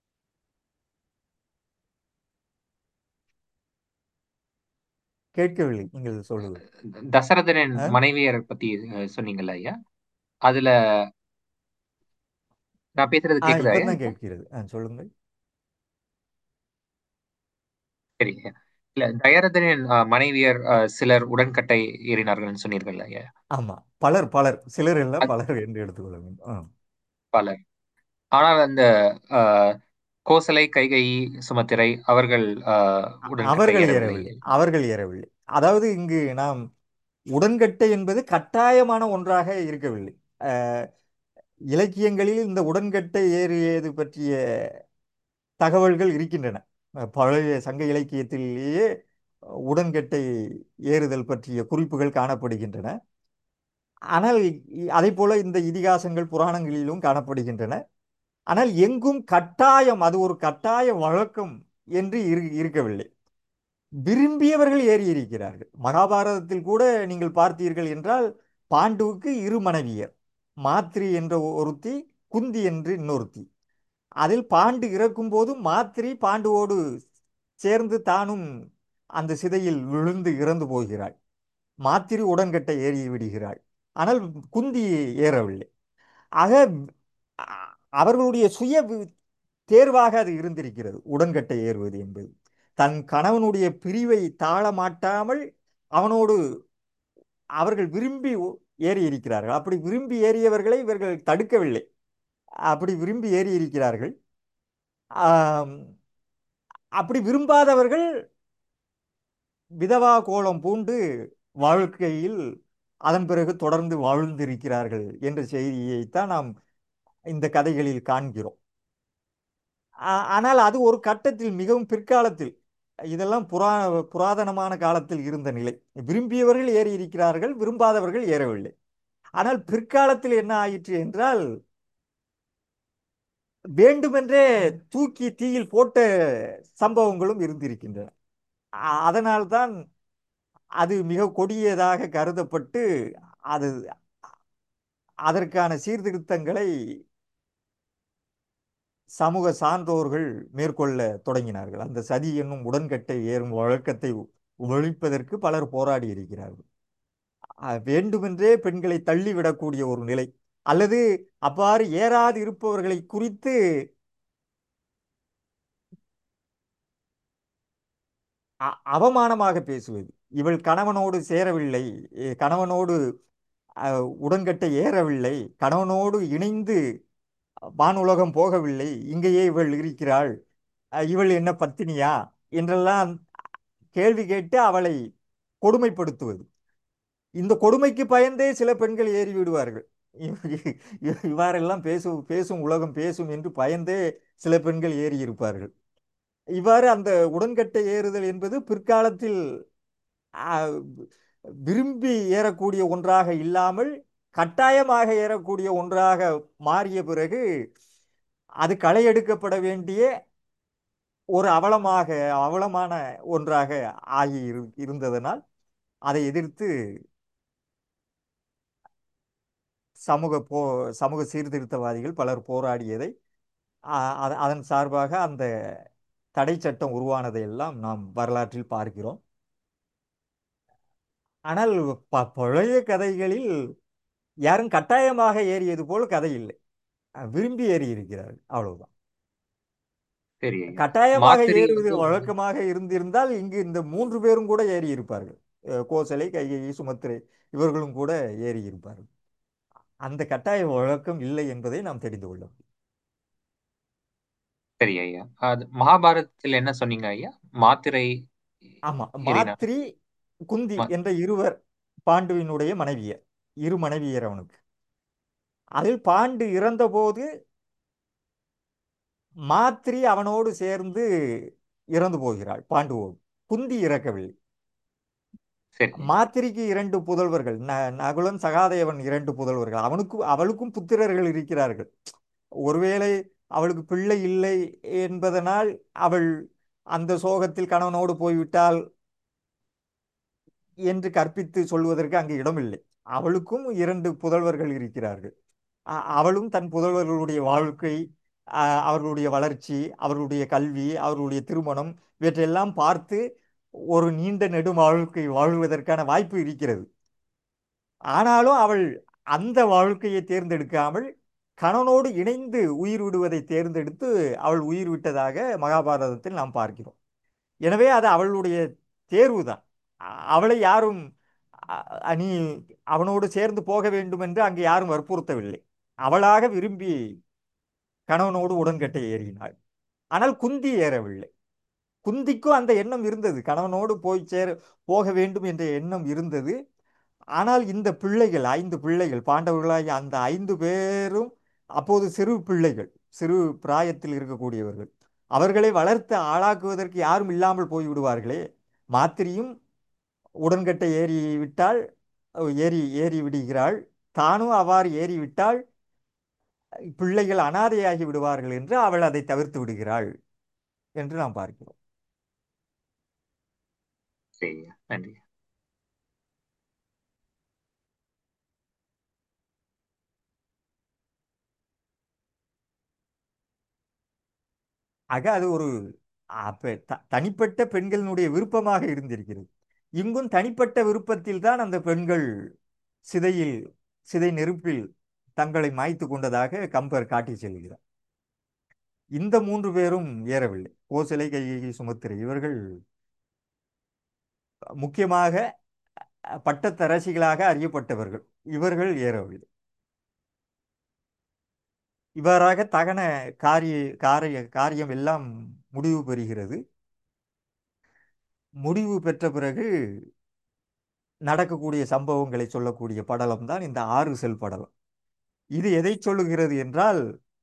கேட்கவில்லை நீங்கள் சொல்லுவது தசரதனின் ஆ? மனைவியர் பத்தி அஹ், சொன்னீங்கல்ல ஐயா அதுல நான் பேசுறது ஆ கேக்குதா ஐயா இப்பதான் இப்போ கேட்கிறது ஆ சொல்லுங்கள் சரி ஐயா இல்ல தயாரதனின் அஹ், மனைவியர் அஹ், சிலர் உடன்கட்டை ஏறினார்கள்னு சொன்னீர்கள் ஐயா ஆமா பலர் பலர் சிலர் எல்லாம் அது பலர் என்று எடுத்துக்கொள்ள வேண்டும் ஆ. பலர் ஆனால் அந்த அஹ், கோசலை கைகேயி சுமத்திரை அவர்கள் அஹ், அ- உடன்கட்டை அவர்கள் ஏறவில்லை ஏறவில்லை அவர்கள் ஏறவில்லை அதாவது இங்கு நாம் உடன்கட்டை என்பது கட்டாயமான ஒன்றாக இருக்கவில்லை அஹ், இலக்கியங்களில் இந்த உடன்கட்டை ஏறியது பற்றிய தகவல்கள் இருக்கின்றன அஹ், பழைய சங்க இலக்கியத்திலேயே உடன்கட்டை ஏறுதல் பற்றிய குறிப்புகள் காணப்படுகின்றன ஆனால் அதை போல இந்த இதிகாசங்கள் புராணங்களிலும் காணப்படுகின்றன ஆனால் எங்கும் கட்டாயம் அது ஒரு கட்டாய வழக்கம் என்று இரு- இருக்கவில்லை விரும்பியவர்கள் ஏறி இருக்கிறார்கள் மகாபாரதத்தில் கூட நீங்கள் பார்த்தீர்கள் என்றால் பாண்டுவுக்கு இரு மனைவியர் மாத்ரி என்ற ஒருத்தி குந்தி என்று இன்னொருத்தி அதில் பாண்டு இறக்கும்போது மாத்ரி பாண்டுவோடு சேர்ந்து தானும் அந்த சிதையில் விழுந்து இறந்து போகிறாள் மாத்திரி உடன்கட்டை ஏறி விடுகிறாள் ஆனால் குந்தி ஏறவில்லை ஆக அ- அவர்களுடைய சுய வி- தேர்வாக அது இருந்திருக்கிறது உடன்கட்டை ஏறுவது என்பது தன் கணவனுடைய பிரிவை தாழ மாட்டாமல் அவனோடு அவர்கள் விரும்பி ஒ- ஏறி இருக்கிறார்கள் அப்படி விரும்பி ஏறியவர்களை இவர்கள் தடுக்கவில்லை அப்படி விரும்பி ஏறி இருக்கிறார்கள் ஆம், அப்படி விரும்பாதவர்கள் விதவா கோலம் பூண்டு வாழ்க்கையில் அதன் பிறகு தொடர்ந்து வாழ்ந்திருக்கிறார்கள் என்ற செய்தியைத்தான் நாம் இந்த கதைகளில் காண்கிறோம் ஆ- ஆனால் அது ஒரு கட்டத்தில் மிகவும் பிற்காலத்தில் இதெல்லாம் புரா புராதனமான காலத்தில் இருந்த நிலை விரும்பியவர்கள் ஏறி இருக்கிறார்கள் விரும்பாதவர்கள் ஏறவில்லை ஆனால் பிற்காலத்தில் என்ன ஆயிற்று என்றால் வேண்டுமென்றே தூக்கி தீயில் போட்ட சம்பவங்களும் இருந்திருக்கின்றன அ- அதனால்தான் அது மிக கொடியதாக கருதப்பட்டு அது அதற்கான சீர்திருத்தங்களை சமூக சான்றோர்கள் மேற்கொள்ள தொடங்கினார்கள் அந்த சதி என்னும் உடன்கட்டை ஏறும் வழக்கத்தை ஒழிப்பதற்கு பலர் போராடி இருக்கிறார்கள் அஹ் வேண்டுமென்றே பெண்களை தள்ளிவிடக்கூடிய ஒரு நிலை அல்லது அவ்வாறு ஏறாது இருப்பவர்களை குறித்து அ- அவமானமாக பேசுவது இவள் கணவனோடு சேரவில்லை எ, கணவனோடு அஹ், உடன்கட்டை ஏறவில்லை கணவனோடு இணைந்து வானுலகம் போகவில்லை இங்கேயே இவள் இருக்கிறாள் அஹ், இவள் என்ன பத்தினியா என்றெல்லாம் கேள்வி கேட்டு அவளை கொடுமைப்படுத்துவது இந்த கொடுமைக்கு பயந்தே சில பெண்கள் ஏறி விடுவார்கள் இவ்- இவ்- இவ்வாறெல்லாம் பேசும் பேசும் உலகம் பேசும் என்று பயந்தே சில பெண்கள் ஏறி இருப்பார்கள் இவ்வாறு அந்த உடன்கட்டை ஏறுதல் என்பது பிற்காலத்தில் ஆ, விரும்பி ஏறக்கூடிய ஒன்றாக இல்லாமல் கட்டாயமாக ஏறக்கூடிய ஒன்றாக மாறிய பிறகு அது களையெடுக்கப்பட வேண்டிய ஒரு அவலமாக அவலமான ஒன்றாக ஆகி இரு- இருந்ததனால் அதை எதிர்த்து சமூக போ சமூக சீர்திருத்தவாதிகள் பலர் போராடியதை அ- அத- அதன் சார்பாக அந்த தடை சட்டம் உருவானதை எல்லாம் நாம் வரலாற்றில் பார்க்கிறோம் ஆனால் ப- பழைய கதைகளில் யாரும் கட்டாயமாக ஏறியது போல் கதை இல்லை அஹ் விரும்பி ஏறி இருக்கிறார்கள் அவ்வளவுதான் சரி ஐயா கட்டாயமாக மாத்திரை ஏறுவது வந்து வழக்கமாக இருந்திருந்தால் இங்கு இந்த மூன்று பேரும் கூட ஏறி இருப்பார்கள் அஹ் கோசலை கைகேயி சுமத்திரை இவர்களும் கூட ஏறி இருப்பார்கள் அந்த கட்டாய வழக்கம் இல்லை என்பதை நாம் தெரிந்து கொள்ள வேண்டும். சரி ஐயா அது மகாபாரதத்தில் என்ன சொன்னீங்க ஐயா மாத்திரை ஆமா ஏறினா மாத்ரி குந்தி மா- என்ற இருவர் பாண்டுவினுடைய மனைவியர் இரு மனைவியர் அவனுக்கு அதில் பாண்டு இறந்தபோது மாத்ரி அவனோடு சேர்ந்து இறந்து போகிறாள் பாண்டுவோடு குந்தி இறக்கவில்லை சரி ஐயா மாத்திரிக்கு இரண்டு புதல்வர்கள் ந நகுலன் சகாதேவன் இரண்டு புதல்வர்கள் அவனுக்கு அவளுக்கும் புத்திரர்கள் இருக்கிறார்கள் ஒருவேளை அவளுக்கு பிள்ளை இல்லை என்பதனால் அவள் அந்த சோகத்தில் கணவனோடு போய்விட்டால் என்று கற்பித்து சொல்வதற்கு அங்கு இடமில்லை அவளுக்கும் இரண்டு புதல்வர்கள் இருக்கிறார்கள் அ- அவளும் தன் புதல்வர்களுடைய வாழ்க்கை அ, அவர்களுடைய வளர்ச்சி அவர்களுடைய கல்வி அவர்களுடைய திருமணம் இவற்றையெல்லாம் பார்த்து ஒரு நீண்ட நெடும் வாழ்க்கை வாழ்வதற்கான வாய்ப்பு இருக்கிறது ஆனாலும் அவள் அந்த வாழ்க்கையை தேர்ந்தெடுக்காமல் கணவனோடு இணைந்து உயிர் விடுவதை தேர்ந்தெடுத்து அவள் உயிர் விட்டதாக மகாபாரதத்தில் நாம் பார்க்கிறோம் எனவே அது அவளுடைய தேர்வு தான் அவளை யாரும் அ- நீ அவனோடு சேர்ந்து போக வேண்டும் என்று அங்கு யாரும் வற்புறுத்தவில்லை அவளாக விரும்பி கணவனோடு உடன்கட்டை ஏறினாள் ஆனால் குந்தி ஏறவில்லை குந்திக்கும் அந்த எண்ணம் இருந்தது கணவனோடு போய் சேர போக வேண்டும் என்ற எண்ணம் இருந்தது ஆனால் இந்த பிள்ளைகள் ஐந்து பிள்ளைகள் பாண்டவர்களாகிய அந்த ஐந்து பேரும் அப்போது சிறு பிள்ளைகள் சிறு பிராயத்தில் இருக்கக்கூடியவர்கள் அவர்களை வளர்த்து ஆளாக்குவதற்கு யாரும் இல்லாமல் போய் விடுவார்களே மாத்திரியும் உடன்கட்டை ஏறி விட்டால் ஏறி ஏறி விடுகிறாள் தானும் அவ்வாறு ஏறிவிட்டால் பிள்ளைகள் அனாதையாகி விடுவார்கள் என்று அவள் அதை தவிர்த்து விடுகிறாள் என்று நாம் பார்க்கிறோம் சரிங்க நன்றி ஆக அது ஒரு அப்ப த- தனிப்பட்ட பெண்களினுடைய விருப்பமாக இருந்திருக்கிறது இங்கும் தனிப்பட்ட விருப்பத்தில் தான் அந்த பெண்கள் சிதையில் சிதை நெருப்பில் தங்களை மாய்த்து கொண்டதாக கம்பர் காட்டி செல்கிறார் இந்த மூன்று பேரும் ஏறவில்லை கோசலை கைகை சுமத்திரை இவர்கள் முக்கியமாக பட்டத்தரசிகளாக அறியப்பட்டவர்கள் இவர்கள் ஏறவில்லை இவ்வாறாக தகன காரிய காரிய காரியம் எல்லாம் முடிவு பெறுகிறது முடிவு பெற்ற பிறகு நடக்கக்கூடிய சம்பவங்களை சொல்லக்கூடிய படலம் தான் இந்த ஆறு செல் படலம் இது எதை சொல்லுகிறது என்றால்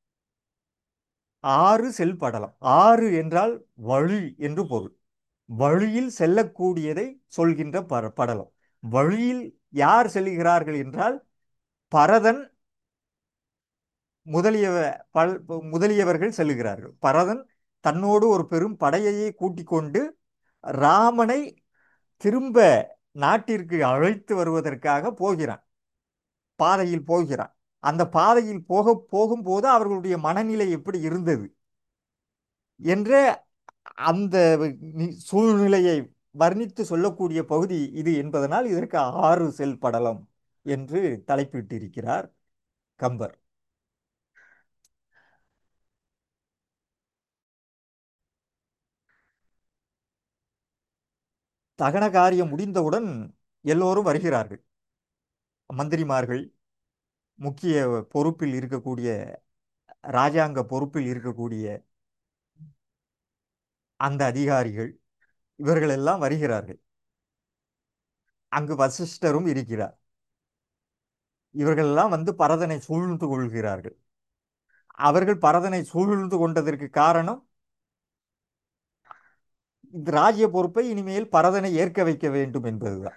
ஆறு செல் படலம் ஆறு என்றால் வழி என்று பொருள் வழியில் செல்லக்கூடியதை சொல்கின்ற பர- படலம் வழியில் யார் செல்கிறார்கள் என்றால் பரதன் முதலியவ பல் முதலியவர்கள் செல்லுகிறார்கள் பரதன் தன்னோடு ஒரு பெரும் படையையே கூட்டிக் கொண்டு ராமனை திரும்ப நாட்டிற்கு அழைத்து வருவதற்காக போகிறான் பாதையில் போகிறான் அந்த பாதையில் போக போகும்போது அவர்களுடைய மனநிலை எப்படி இருந்தது என்ற அந்த நி- சூழ்நிலையை வர்ணித்து சொல்லக்கூடிய பகுதி இது என்பதனால் இதற்கு ஆறு செல் படலம் என்று தலைப்பிட்டிருக்கிறார் கம்பர் தகன காரியம் முடிந்தவுடன் எல்லோரும் வருகிறார்கள் மந்திரிமார்கள் முக்கிய பொறுப்பில் இருக்கக்கூடிய ராஜாங்க பொறுப்பில் இருக்கக்கூடிய அந்த அதிகாரிகள் இவர்கள் எல்லாம் வருகிறார்கள் அங்கு வசிஷ்டரும் இருக்கிறார் இவர்கள் எல்லாம் வந்து பரதனை சூழ்ந்து கொள்கிறார்கள் அவர்கள் பரதனை சூழ்ந்து கொண்டதற்கு காரணம் இந்த ராஜ்ய பொறுப்பை இனிமேல் பரதனை ஏற்க வைக்க வேண்டும் என்பதுதான்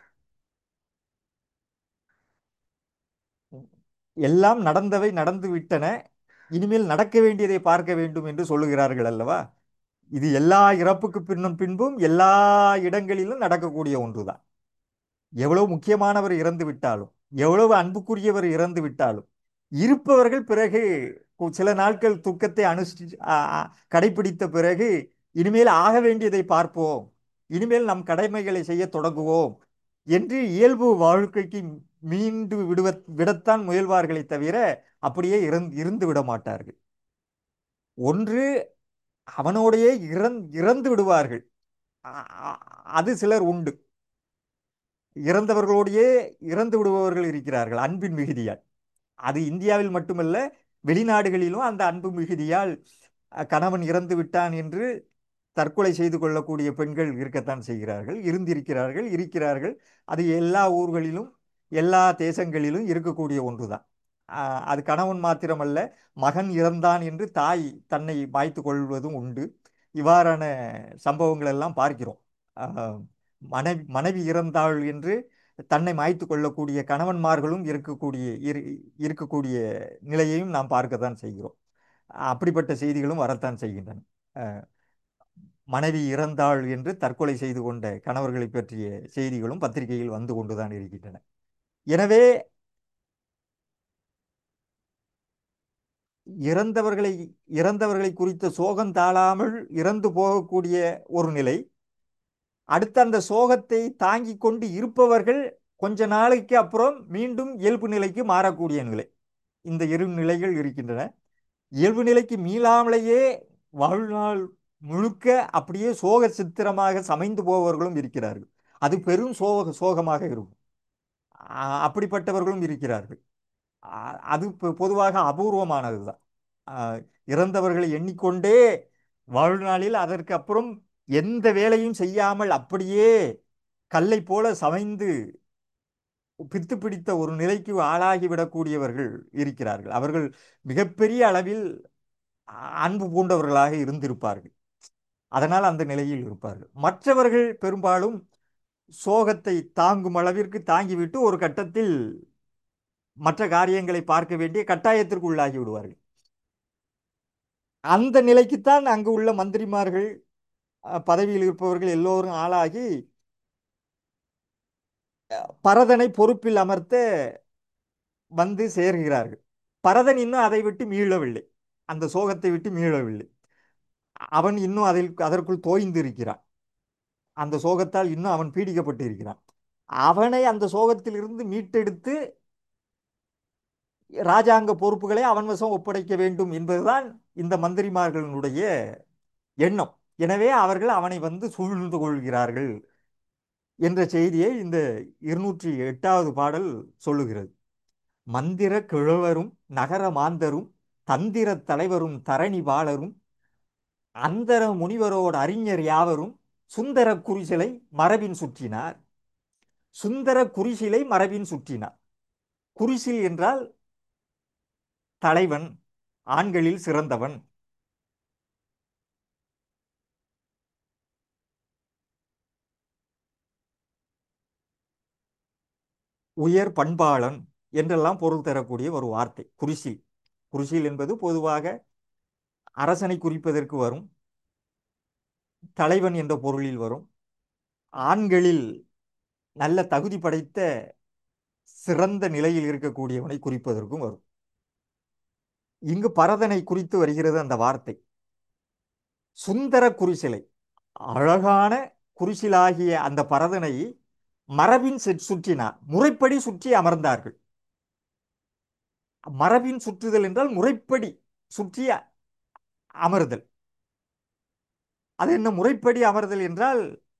எல்லாம் நடந்தவை நடந்து விட்டன இனிமேல் நடக்க வேண்டியதை பார்க்க வேண்டும் என்று சொல்லுகிறார்கள் அல்லவா இது எல்லா இறப்புக்கு பின்னும் பின்பும் எல்லா இடங்களிலும் நடக்கக்கூடிய ஒன்றுதான் எவ்வளவு முக்கியமானவர் இறந்து விட்டாலும் எவ்வளவு அன்புக்குரியவர் இறந்து விட்டாலும் இருப்பவர்கள் பிறகு சில நாட்கள் துக்கத்தை அனுஷ்டி ஆ- ஆ- கடைபிடித்த பிறகு இனிமேல் ஆக வேண்டியதை பார்ப்போம் இனிமேல் நம் கடமைகளை செய்ய தொடங்குவோம் என்று இயல்பு வாழ்க்கைக்கு மீண்டு விடுவ விடத்தான் முயல்வார்களே தவிர அப்படியே இறந்து இருந்து விட மாட்டார்கள் ஒன்று அவனோடையே இறந் இறந்து விடுவார்கள் அ- அ- அது சிலர் உண்டு இறந்தவர்களோடையே இறந்து விடுபவர்கள் இருக்கிறார்கள் அன்பின் மிகுதியால் அது இந்தியாவில் மட்டுமல்ல வெளிநாடுகளிலும் அந்த அன்பு மிகுதியால் அ, கணவன் இறந்து விட்டான் என்று தற்கொலை செய்து கொள்ளக்கூடிய பெண்கள் இருக்கத்தான் செய்கிறார்கள் இருந்திருக்கிறார்கள் இருக்கிறார்கள் அது எல்லா ஊர்களிலும் எல்லா தேசங்களிலும் இருக்கக்கூடிய ஒன்றுதான் ஆ, அது கணவன் மாத்திரமல்ல மகன் இறந்தான் என்று தாய் தன்னை மாய்த்து கொள்வதும் உண்டு இவ்வாறான சம்பவங்கள் எல்லாம் பார்க்கிறோம் ஆ, மனைவி மனைவி இறந்தாள் என்று தன்னை மாய்த்து கொள்ளக்கூடிய கணவன்மார்களும் இருக்கக்கூடிய இரு இருக்கக்கூடிய நிலையையும் நாம் பார்க்கத்தான் செய்கிறோம் அப்படிப்பட்ட செய்திகளும் வரத்தான் செய்கின்றன அஹ், மனைவி இறந்தாள் என்று தற்கொலை செய்து கொண்ட கணவர்களை பற்றிய செய்திகளும் பத்திரிகையில் வந்து கொண்டுதான் இருக்கின்றன எனவே இறந்தவர்களை இறந்தவர்களை குறித்த சோகம் தாழாமல் இறந்து போகக்கூடிய ஒரு நிலை அடுத்த அந்த சோகத்தை தாங்கிக் கொண்டு இருப்பவர்கள் கொஞ்ச நாளைக்கு அப்புறம் மீண்டும் இயல்பு நிலைக்கு மாறக்கூடிய நிலை இந்த இரு நிலைகள் இருக்கின்றன இயல்பு நிலைக்கு மீளாமலேயே வாழ்நாள் முழுக்க அப்படியே சோக சித்திரமாக சமைந்து போபவர்களும் இருக்கிறார்கள் அது பெரும் சோக சோகமாக இருக்கும் அ- அப்படிப்பட்டவர்களும் இருக்கிறார்கள் அ- அது பொ- பொதுவாக அபூர்வமானதுதான் அ, இறந்தவர்களை எண்ணிக்கொண்டே வாழ்நாளில் அதற்கு அப்புறம் எந்த வேலையும் செய்யாமல் அப்படியே கல்லை போல சமைந்து பித்து பிடித்த ஒரு நிலைக்கு ஆளாகிவிடக்கூடியவர்கள் இருக்கிறார்கள் அவர்கள் மிகப்பெரிய அளவில் அ- அன்பு பூண்டவர்களாக இருந்திருப்பார்கள் அதனால் அந்த நிலையில் இருப்பார்கள் மற்றவர்கள் பெரும்பாலும் சோகத்தை தாங்கும் அளவிற்கு தாங்கிவிட்டு ஒரு கட்டத்தில் மற்ற காரியங்களை பார்க்க வேண்டிய கட்டாயத்திற்கு உள்ளாகி விடுவார்கள் அந்த நிலைக்குத்தான் அங்கு உள்ள மந்திரிமார்கள் அஹ், பதவியில் இருப்பவர்கள் எல்லோரும் ஆளாகி பரதனை பொறுப்பில் அமர்த்த வந்து சேர்கிறார்கள் பரதன் இன்னும் அதை விட்டு மீளவில்லை அந்த சோகத்தை விட்டு மீளவில்லை அவன் இன்னும் அதில் அதற்குள் தோய்ந்து இருக்கிறான் அந்த சோகத்தால் இன்னும் அவன் பீடிக்கப்பட்டு இருக்கிறான் அவனை அந்த சோகத்திலிருந்து மீட்டெடுத்து ராஜாங்க பொறுப்புகளை அவன் வசம் ஒப்படைக்க வேண்டும் என்பதுதான் இந்த மந்திரிமார்களுடைய எண்ணம் எனவே அவர்கள் அவனை வந்து சூழ்ந்து கொள்கிறார்கள் என்ற செய்தியை இந்த இருநூற்றி எட்டாவது பாடல் சொல்லுகிறது மந்திர கிழவரும் நகர மாந்தரும் தந்திர தலைவரும் தரணி பாலரும் அந்தர முனிவரோடு அறிஞர் யாவரும் சுந்தர குறிசிலை மரபின் சுற்றினார் சுந்தர குறிசிலை மரபின் சுற்றினார் குறிசில் என்றால் தலைவன் ஆண்களில் சிறந்தவன் உயர் பண்பாளன் என்றெல்லாம் பொருள் தரக்கூடிய ஒரு வார்த்தை குறிசில் குறிசில் என்பது பொதுவாக அரசனை குறிப்பதற்கு வரும் தலைவன் என்ற பொருளில் வரும் ஆண்களில் நல்ல தகுதி படைத்த சிறந்த நிலையில் இருக்கக்கூடியவனை குறிப்பதற்கும் வரும் இங்கு பரதனை குறித்து வருகிறது அந்த வார்த்தை சுந்தர குறிசிலை அழகான குறிசிலாகிய அந்த பரதனை மரபின் சுற்- சுற்றினார் முறைப்படி சுற்றி அமர்ந்தார்கள் மரபின் சுற்றுதல் என்றால் முறைப்படி சுற்றி அ- அமர்தல் அது என்ன முறைப்படி அமர்தல் என்றால்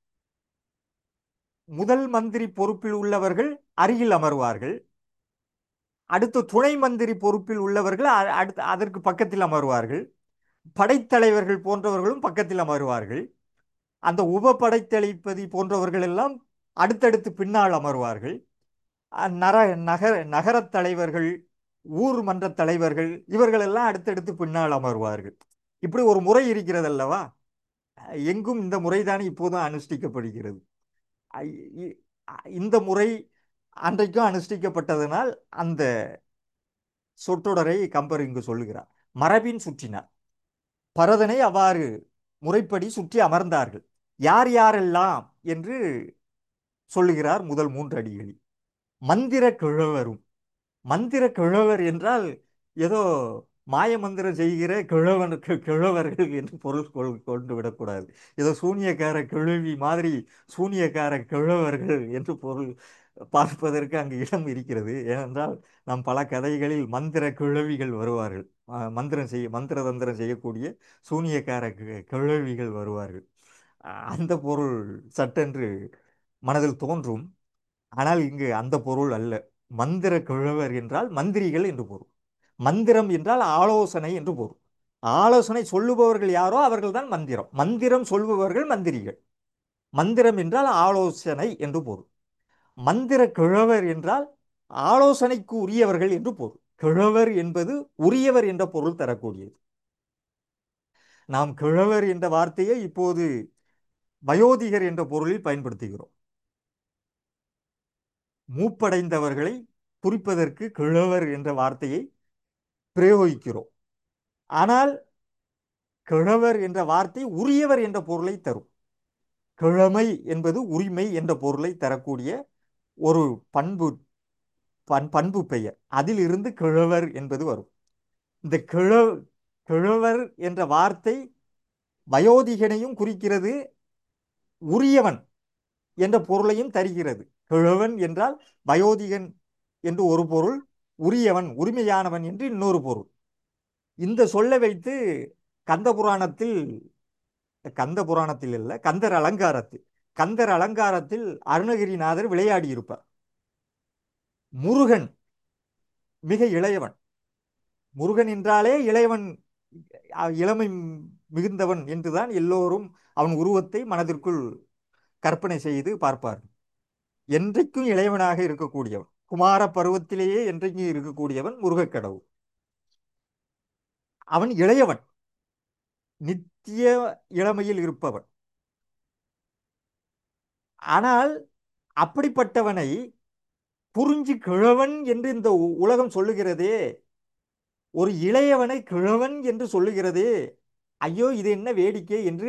முதல் மந்திரி பொறுப்பில் உள்ளவர்கள் அருகில் அமர்வார்கள் அடுத்து துணை மந்திரி பொறுப்பில் உள்ளவர்கள் அ- அடுத்து அதற்கு பக்கத்தில் அமர்வார்கள் படைத்தலைவர்கள் போன்றவர்களும் பக்கத்தில் அமர்வார்கள் அந்த உப படைத்தளபதி போன்றவர்கள் எல்லாம் அடுத்தடுத்து பின்னால் அமர்வார்கள் அ- நர நகர நகரத் தலைவர்கள் ஊர் மன்ற தலைவர்கள் இவர்களெல்லாம் அடுத்தடுத்து பின்னால் அமர்வார்கள் இப்படி ஒரு முறை இருக்கிறது அல்லவா எங்கும் இந்த முறைதான் இப்போதும் அனுஷ்டிக்கப்படுகிறது ஐ- இ- அ- இந்த முறை அன்றைக்கும் அனுஷ்டிக்கப்பட்டதனால் அந்த சொற்றொடரை கம்பர் இங்கு சொல்லுகிறார் மரபின் சுற்றினார் பரதனை அவ்வாறு முறைப்படி சுற்றி அமர்ந்தார்கள் யார் யாரெல்லாம் என்று சொல்லுகிறார் முதல் மூன்று அடிகளில் மந்திர கிழவரும் மந்திர கிழவர் என்றால் ஏதோ மாயமந்திரம் செய்கிற கிழவனுக்கு கிழவர்கள் என்று பொருள் கொள்- கொண்டு விடக்கூடாது ஏதோ சூனியக்கார கிழவி மாதிரி சூனியக்கார கிழவர்கள் என்று பொருள் பார்ப்பதற்கு அங்கு இடம் இருக்கிறது ஏனென்றால் நாம் பல கதைகளில் மந்திர கிழவிகள் வருவார்கள் அஹ் மந்திரம் செய்ய மந்திர தந்திரம் செய்யக்கூடிய சூனியக்கார கி- கிழவிகள் வருவார்கள் அஹ் அந்த பொருள் சட்டென்று மனதில் தோன்றும் ஆனால் இங்கு அந்த பொருள் அல்ல மந்திர கிழவர் என்றால் மந்திரிகள் என்று பொருள் மந்திரம் என்றால் ஆலோசனை என்று பொருள் ஆலோசனை சொல்லுபவர்கள் யாரோ அவர்கள்தான் மந்திரம் மந்திரம் சொல்பவர்கள் மந்திரிகள் மந்திரம் என்றால் ஆலோசனை என்று பொருள் மந்திர கிழவர் என்றால் ஆலோசனைக்கு உரியவர்கள் என்று பொருள் கிழவர் என்பது உரியவர் என்ற பொருள் தரக்கூடியது நாம் கிழவர் என்ற வார்த்தையை இப்போது வயோதிகர் என்ற பொருளில் பயன்படுத்துகிறோம் மூப்படைந்தவர்களை குறிப்பதற்கு கிழவர் என்ற வார்த்தையை பிரயோகிக்கிறோம் ஆனால் கிழவர் என்ற வார்த்தை உரியவர் என்ற பொருளை தரும் கிழமை என்பது உரிமை என்ற பொருளை தரக்கூடிய ஒரு பண்பு பண் பண்பு பெயர் அதிலிருந்து கிழவர் என்பது வரும் இந்த கிழ கிழவர் என்ற வார்த்தை வயோதிகனையும் குறிக்கிறது உரியவன் என்ற பொருளையும் தருகிறது கிழவன் என்றால் வயோதிகன் என்று ஒரு பொருள் உரியவன் உரிமையானவன் என்று இன்னொரு பொருள் இந்த சொல்லை வைத்து கந்த புராணத்தில் கந்த புராணத்தில் இல்லை கந்தர் அலங்காரத்தில் கந்தர் அலங்காரத்தில் அருணகிரிநாதர் விளையாடி இருப்பார் முருகன் மிக இளையவன் முருகன் என்றாலே இளையவன் அஹ், இளமை மிகுந்தவன் என்றுதான் எல்லோரும் அவன் உருவத்தை மனதிற்குள் கற்பனை செய்து பார்ப்பார் என்றைக்கும் இளையவனாக இருக்கக்கூடியவன் குமார பருவத்திலேயே என்றைக்கும் இருக்கக்கூடியவன் முருகக் கடவுள் அவன் இளையவன் நித்திய இளமையில் இருப்பவன் ஆனால் அப்படிப்பட்டவனை புரிஞ்சு கிழவன் என்று இந்த உ- உலகம் சொல்லுகிறதே ஒரு இளையவனை கிழவன் என்று சொல்லுகிறதே ஐயோ இது என்ன வேடிக்கை என்று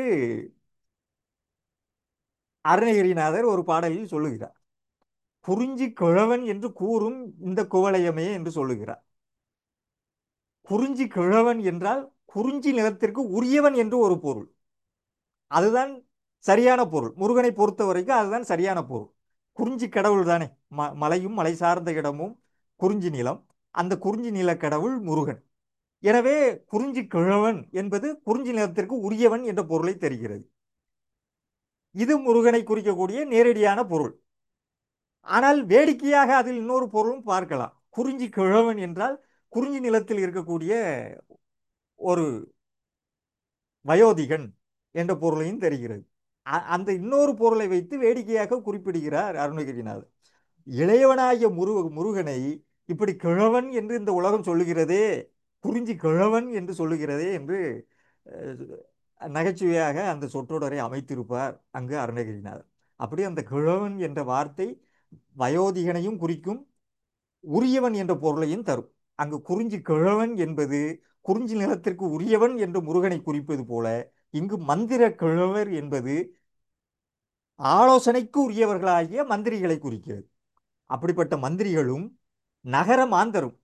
அருணகிரிநாதர் ஒரு பாடலில் சொல்லுகிறார் குறிஞ்சி கிழவன் என்று கூறும் இந்த குவளையமே என்று சொல்லுகிறார் குறிஞ்சி கிழவன் என்றால் குறிஞ்சி நிலத்திற்கு உரியவன் என்று ஒரு பொருள் அதுதான் சரியான பொருள் முருகனை பொறுத்த வரைக்கும் அதுதான் சரியான பொருள் குறிஞ்சி கடவுள் தானே ம மலையும் மலை சார்ந்த இடமும் குறிஞ்சி நிலம் அந்த குறிஞ்சி நில கடவுள் முருகன் எனவே குறிஞ்சி கிழவன் என்பது குறிஞ்சி நிலத்திற்கு உரியவன் என்ற பொருளை தருகிறது இது முருகனை குறிக்கக்கூடிய நேரடியான பொருள் ஆனால் வேடிக்கையாக அதில் இன்னொரு பொருளும் பார்க்கலாம் குறிஞ்சி கிழவன் என்றால் குறிஞ்சி நிலத்தில் இருக்கக்கூடிய ஒரு வயோதிகன் என்ற பொருளையும் தருகிறது அ- அந்த இன்னொரு பொருளை வைத்து வேடிக்கையாக குறிப்பிடுகிறார் அருணகிரிநாதர் இளையவனாகிய முரு முருகனை இப்படி கிழவன் என்று இந்த உலகம் சொல்லுகிறதே குறிஞ்சி கிழவன் என்று சொல்லுகிறதே என்று அஹ், நகைச்சுவையாக அந்த சொற்றொடரை அமைத்திருப்பார் அங்கு அருணகிரிநாதர் அப்படி அந்த கிழவன் என்ற வார்த்தை வயோதிகனையும் குறிக்கும் உரியவன் என்ற பொருளையும் தரும் அங்கு குறிஞ்சி கிழவன் என்பது குறிஞ்சி நிலத்திற்கு உரியவன் என்று முருகனை குறிப்பது போல இங்கு மந்திர கிழவர் என்பது ஆலோசனைக்கு உரியவர்களாகிய மந்திரிகளை குறிக்கிறது அப்படிப்பட்ட மந்திரிகளும் நகர மாந்தரும்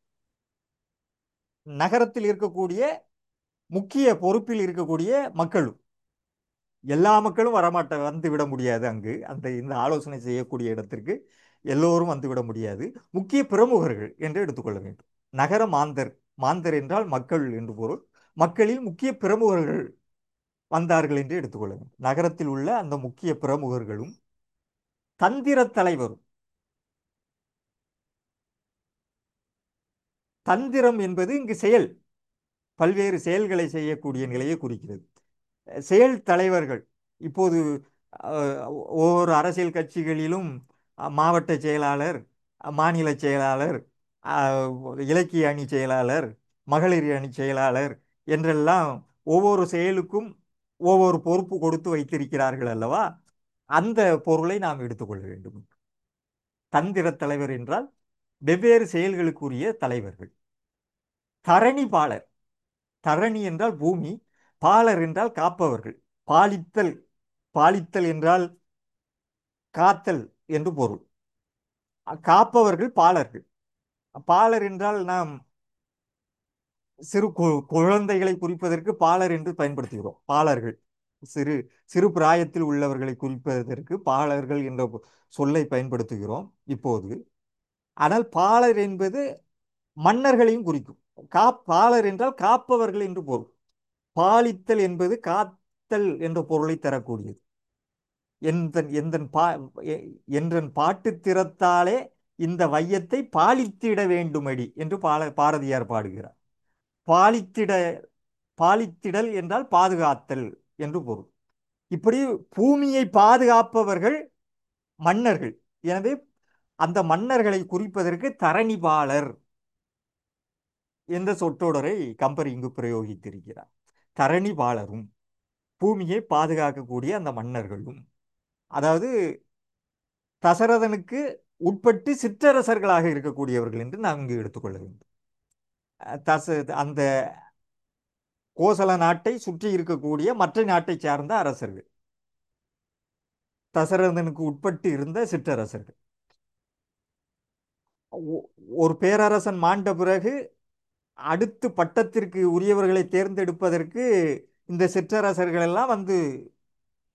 நகரத்தில் இருக்கக்கூடிய முக்கிய பொறுப்பில் இருக்கக்கூடிய மக்களும் எல்லா மக்களும் வரமாட்ட வந்து விட முடியாது அங்கு அந்த இந்த ஆலோசனை செய்யக்கூடிய இடத்திற்கு எல்லோரும் வந்து விட முடியாது முக்கிய பிரமுகர்கள் என்று எடுத்துக்கொள்ள வேண்டும் நகர மாந்தர் மாந்தர் என்றால் மக்கள் என்று பொருள் மக்களில் முக்கிய பிரமுகர்கள் வந்தார்கள் என்று எடுத்துக்கொள்ள வேண்டும் நகரத்தில் உள்ள அந்த முக்கிய பிரமுகர்களும் தந்திர தலைவரும் தந்திரம் என்பது இங்கு செயல் பல்வேறு செயல்களை செய்யக்கூடிய நிலையை குறிக்கிறது செயல் தலைவர்கள் இப்போது அஹ், ஒவ்வொரு அரசியல் கட்சிகளிலும் அஹ், மாவட்ட செயலாளர் அஹ், மாநில செயலாளர் அஹ், இலக்கிய அணி செயலாளர் மகளிர் அணி செயலாளர் என்றெல்லாம் ஒவ்வொரு செயலுக்கும் ஒவ்வொரு பொறுப்பு கொடுத்து வைத்திருக்கிறார்கள் அல்லவா அந்த பொருளை நாம் எடுத்துக்கொள்ள வேண்டும் தந்திர தலைவர் என்றால் வெவ்வேறு செயல்களுக்குரிய தலைவர்கள் தரணி பாலர் தரணி என்றால் பூமி பாலர் என்றால் காப்பவர்கள் பாலித்தல் பாலித்தல் என்றால் காத்தல் என்று பொருள் காப்பவர்கள் பாலர்கள் பாலர் என்றால் நாம் சிறு கு- குழந்தைகளை குறிப்பதற்கு பாலர் என்று பயன்படுத்துகிறோம் பாலர்கள் சிறு சிறு பிராயத்தில் உள்ளவர்களை குறிப்பதற்கு பாலர்கள் என்ற சொல்லை பயன்படுத்துகிறோம் இப்போது ஆனால் பாலர் என்பது மன்னர்களையும் குறிக்கும் கா பாலர் என்றால் காப்பவர்கள் என்று பொருள் பாலித்தல் என்பது காத்தல் என்ற பொருளை தரக்கூடியது எந்தன் எந்தன் பா எ- என்றன் பாட்டு திறத்தாலே இந்த வையத்தை பாலித்திட வேண்டுமடி என்று பால பாரதியார் பாடுகிறார் பாலித்திட பாலித்திடல் என்றால் பாதுகாத்தல் என்று பொருள் இப்படி பூமியை பாதுகாப்பவர்கள் மன்னர்கள் எனவே அந்த மன்னர்களை குறிப்பதற்கு தரணிபாலர் என்ற சொற்றொடரை கம்பர் இங்கு பிரயோகித்திருக்கிறார் தரணிபாலரும் பூமியை பாதுகாக்கக்கூடிய அந்த மன்னர்களும் அதாவது தசரதனுக்கு உட்பட்டு சிற்றரசர்களாக இருக்கக்கூடியவர்கள் என்று நாம் இங்கு எடுத்துக்கொள்ள வேண்டும் அஹ் தச அந்த கோசல நாட்டை சுற்றி இருக்கக்கூடிய மற்ற நாட்டை சார்ந்த அரசர்கள் தசரதனுக்கு உட்பட்டு இருந்த சிற்றரசர்கள் ஒ- ஒரு பேரரசன் மாண்ட பிறகு அடுத்து பட்டத்திற்கு உரியவர்களை தேர்ந்தெடுப்பதற்கு இந்த சிற்றரசர்கள் எல்லாம் வந்து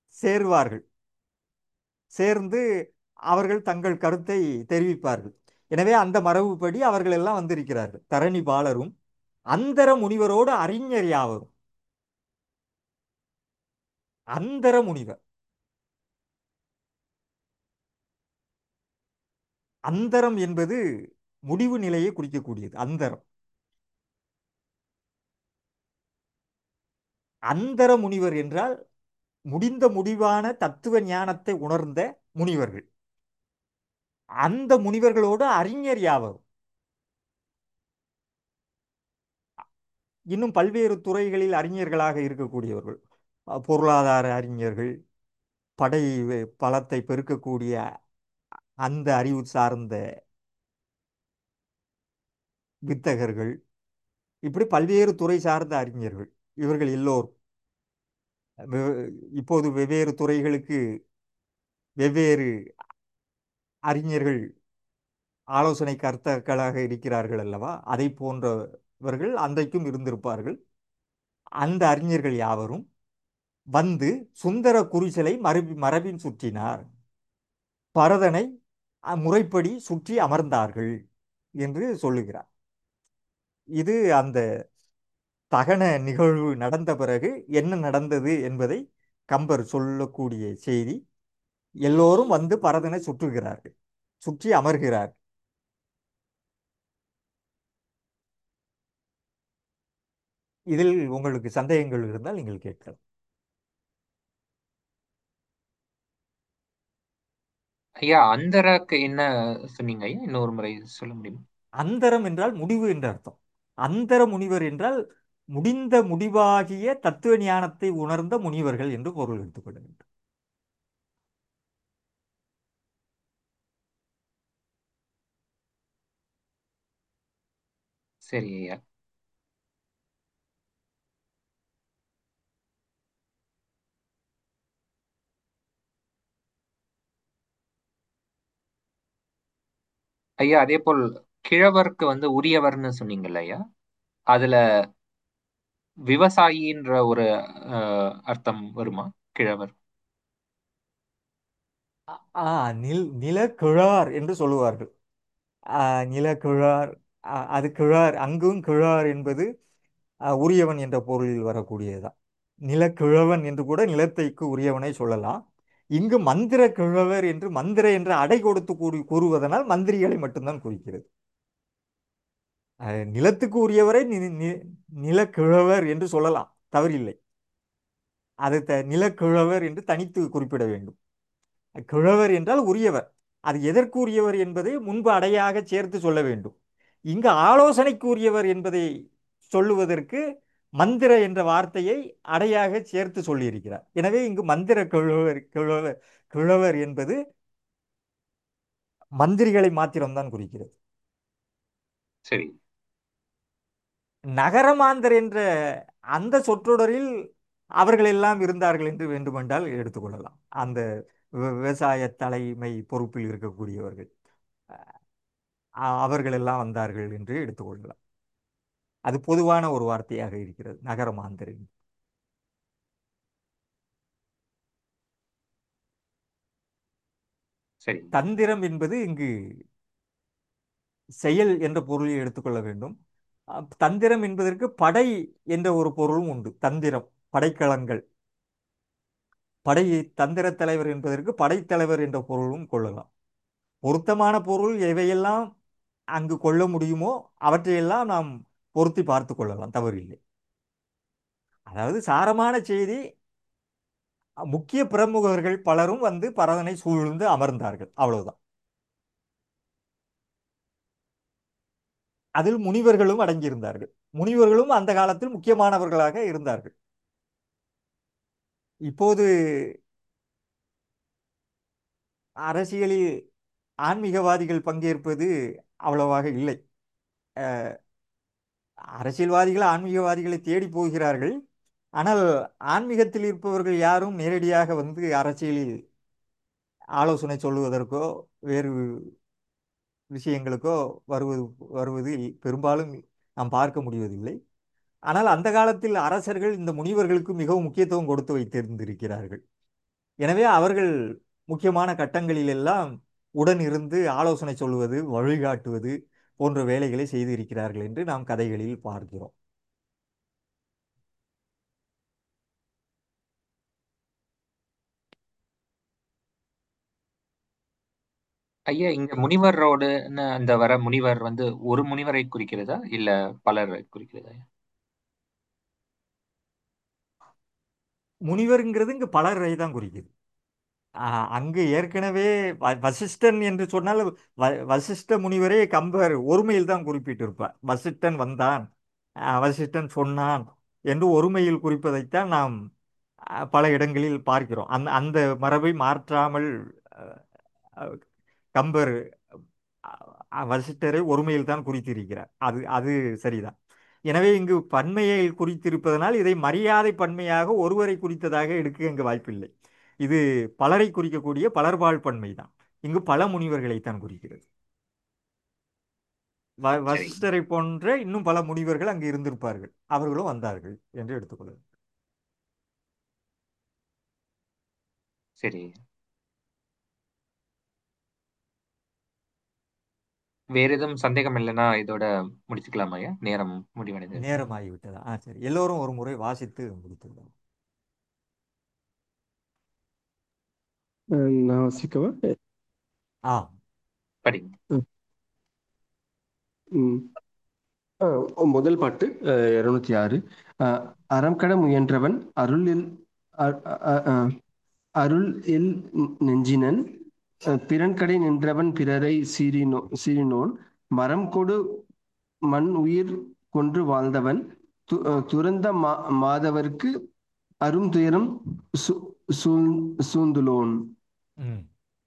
சேர்வார்கள் சேர்ந்து அவர்கள் தங்கள் கருத்தை தெரிவிப்பார்கள் எனவே அந்த மரபுப்படி அவர்கள் எல்லாம் வந்திருக்கிறார்கள் தரணி பாலரும் அந்தர முனிவரோடு அறிஞர் யாவரும் அந்தர முனிவர் அந்தரம் என்பது முடிவு நிலையை குறிக்கக்கூடியது அந்தரம் அந்தர முனிவர் என்றால் முடிந்த முடிவான தத்துவ ஞானத்தை உணர்ந்த முனிவர்கள் அந்த முனிவர்களோடு அறிஞர் யாவரும் இன்னும் பல்வேறு துறைகளில் அறிஞர்களாக இருக்கக்கூடியவர்கள் அஹ் பொருளாதார அறிஞர்கள் படை வே- பலத்தை பெருக்கக்கூடிய அந்த அறிவு சார்ந்த வித்தகர்கள் இப்படி பல்வேறு துறை சார்ந்த அறிஞர்கள் இவர்கள் எல்லோரும் வெ- இப்போது வெவ்வேறு துறைகளுக்கு வெவ்வேறு அறிஞர்கள் ஆலோசனை கர்த்தாக்களாக இருக்கிறார்கள் அல்லவா அதை போன்றவர்கள் அன்றைக்கும் இருந்திருப்பார்கள் அந்த அறிஞர்கள் யாவரும் வந்து சுந்தர குறிச்சலை மரபி மரபின் சுற்றினார் பரதனை அ- முறைப்படி சுற்றி அமர்ந்தார்கள் என்று சொல்லுகிறார் இது அந்த தகன நிகழ்வு நடந்த பிறகு என்ன நடந்தது என்பதை கம்பர் சொல்லக்கூடிய செய்தி எல்லோரும் வந்து பரதனை சுற்றுகிறார்கள் சுற்றி அமர்கிறார் இதில் உங்களுக்கு சந்தேகங்கள் இருந்தால் நீங்கள் கேட்கலாம் ஐயா அந்தரக்கு என்ன சொன்னீங்க ஐயா இன்னொரு முறை சொல்ல முடியுமா அந்தரம் என்றால் முடிவு என்ற அர்த்தம் அந்தர முனிவர் என்றால் முடிந்த முடிவாகிய தத்துவ ஞானத்தை உணர்ந்த முனிவர்கள் என்று பொருள் எடுத்துக்கொள்ள வேண்டும் சரி ஐயா ஐயா அதே போல் கிழவருக்கு வந்து உரியவர்னு சொன்னீங்கல்ல ஐயா அதுல விவசாயின்ற ஒரு அஹ், அர்த்தம் வருமா கிழவர் ஆ நில் நிலக்கிழார் என்று சொல்லுவார்கள் ஆ, நிலக்கிழார் ஆ, அது கிழார் அங்கும் கிழார் என்பது ஆ, உரியவன் என்ற பொருளில் வரக்கூடியதுதான் நிலக்கிழவன் என்று கூட நிலத்தைக்கு உரியவனை சொல்லலாம் இங்கு மந்திர கிழவர் என்று மந்திர என்று அடை கொடுத்து கூறி கூறுவதனால் மந்திரிகளை மட்டும்தான் குறிக்கிறது அஹ், நிலத்துக்கு உரியவரை நி நி- நிலக்கிழவர் என்று சொல்லலாம் தவறில்லை அது த நிலக்கிழவர் என்று தனித்து குறிப்பிட வேண்டும் கிழவர் என்றால் உரியவர் அது எதற்கு உரியவர் என்பதை முன்பு அடையாக சேர்த்து சொல்ல வேண்டும் இங்கு ஆலோசனைக்கு உரியவர் என்பதை சொல்லுவதற்கு மந்திர என்ற வார்த்தையை அடையாக சேர்த்து சொல்லியிருக்கிறார் எனவே இங்கு மந்திர கிழவர் கிழவர் கிழவர் என்பது மந்திரிகளை மாத்திரம்தான் குறிக்கிறது சரி நகரமாந்தர் என்ற அந்த சொற்றொடரில் அவர்கள் எல்லாம் இருந்தார்கள் என்று வேண்டுமென்றால் எடுத்துக்கொள்ளலாம் அந்த வி- விவசாய தலைமை பொறுப்பில் இருக்கக்கூடியவர்கள் அ- அவர்கள் எல்லாம் வந்தார்கள் என்று எடுத்துக்கொள்ளலாம் அது பொதுவான ஒரு வார்த்தையாக இருக்கிறது நகரமாந்தர் என்று. சரி தந்திரம் என்பது இங்கு செயல் என்ற பொருளில் எடுத்துக்கொள்ள வேண்டும் அ, தந்திரம் என்பதற்கு படை என்ற ஒரு பொருளும் உண்டு தந்திரம் படைக்கலங்கள் படை தந்திர தலைவர் என்பதற்கு படைத்தலைவர் என்ற பொருளும் கொள்ளலாம் பொருத்தமான பொருள் எவையெல்லாம் அங்கு கொள்ள முடியுமோ அவற்றையெல்லாம் நாம் பொருத்தி பார்த்து கொள்ளலாம் தவறில்லை அதாவது சாரமான செய்தி முக்கிய பிரமுகர்கள் பலரும் வந்து பரதனை சூழ்ந்து அமர்ந்தார்கள் அவ்வளவுதான் அதில் முனிவர்களும் அடங்கியிருந்தார்கள் முனிவர்களும் அந்த காலத்தில் முக்கியமானவர்களாக இருந்தார்கள் இப்போது அரசியலில் ஆன்மீகவாதிகள் பங்கேற்பது அவ்வளவாக இல்லை அஹ், அரசியல்வாதிகள் ஆன்மீகவாதிகளை தேடி போகிறார்கள் ஆனால் ஆன்மீகத்தில் இருப்பவர்கள் யாரும் நேரடியாக வந்து அரசியலில் ஆலோசனை சொல்லுவதற்கோ வேறு விஷயங்களுக்கோ வருவது வருவது பெரும்பாலும் நாம் பார்க்க முடிவதில்லை ஆனால் அந்த காலத்தில் அரசர்கள் இந்த முனிவர்களுக்கு மிகவும் முக்கியத்துவம் கொடுத்து வைத்திருந்திருக்கிறார்கள் எனவே அவர்கள் முக்கியமான கட்டங்களில் எல்லாம் உடன் இருந்து ஆலோசனை சொல்வது வழிகாட்டுவது போன்ற வேலைகளை செய்திருக்கிறார்கள் என்று நாம் கதைகளில் பார்க்கிறோம் ஐயா இங்க முனிவரோடுன்னு அந்த வர முனிவர் வந்து ஒரு முனிவரை குறிக்கிறதா இல்ல பலரை குறிக்கிறதா முனிவருங்கிறது இங்கு பலரை தான் குறிக்குது ஆஹ் அங்கு ஏற்கனவே வ- வசிஷ்டன் என்று சொன்னால் வ- வசிஷ்ட முனிவரே கம்பர் ஒருமையில் தான் குறிப்பிட்டிருப்பார் வசிஷ்டன் வந்தான் ஆஹ் வசிஷ்டன் சொன்னான் என்று ஒருமையில் குறிப்பதைத்தான் நாம் ஆஹ் பல இடங்களில் பார்க்கிறோம் அந்த அந்த மரபை மாற்றாமல் ஆஹ் ஆஹ் கம்பர் ஆஹ் வசிஷ்டரை ஒருமையில் தான் குறித்திருக்கிறார் அது அது சரிதான் எனவே இங்கு பன்மையை குறித்திருப்பதனால் இதை மரியாதை பன்மையாக ஒருவரை குறித்ததாக எடுக்க இங்கு வாய்ப்பில்லை இது பலரை குறிக்கக்கூடிய பலர்பால் பன்மை தான் இங்கு பல முனிவர்களைத்தான் குறிக்கிறது வ சரி வசிஷ்டரை போன்ற இன்னும் பல முனிவர்கள் அங்கு இருந்திருப்பார்கள் அவர்களும் வந்தார்கள் என்று எடுத்துக்கொள்ளுங்கள் சரி வேற எதுவும் சந்தேகம் இல்லைன்னா இதோட முடிச்சுக்கலாமா ஐயா நேரம் முடிவடைந்தது நேரமாகிவிட்டதா ஆ சரி எல்லோரும் ஒரு முறை வாசித்து முடித்துவிடலாம் அஹ் நான் வாசிக்கவா ஆ படிங்க ம். ம். அஹ் முதல் பாட்டு இருநூத்தி ஆறு அஹ் அறம் கட முயன்றவன் அருளில் அ- அ- அ- அருள் இல் நெஞ்சினன் அஹ் பிறன்கடை நின்றவன் பிறரை சீறினோ சீறினோன் மரம் கொடு மண் உயிர் கொன்று வாழ்ந்தவன் து- அஹ் துறந்த மா மாதவர்க்கு அரும் துயரம் சூ சூழ்- சூழ்ந்துளோன் ம்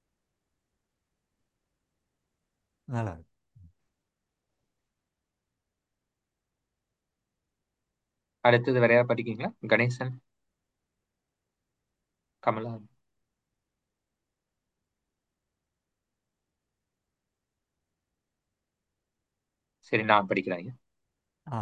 நல்லா இருக்கு அடுத்தது வேற யாராவது படிக்கீங்களா கணேசன் கமலா சரி நான் படிக்கிறேன் ஐயா. ஆ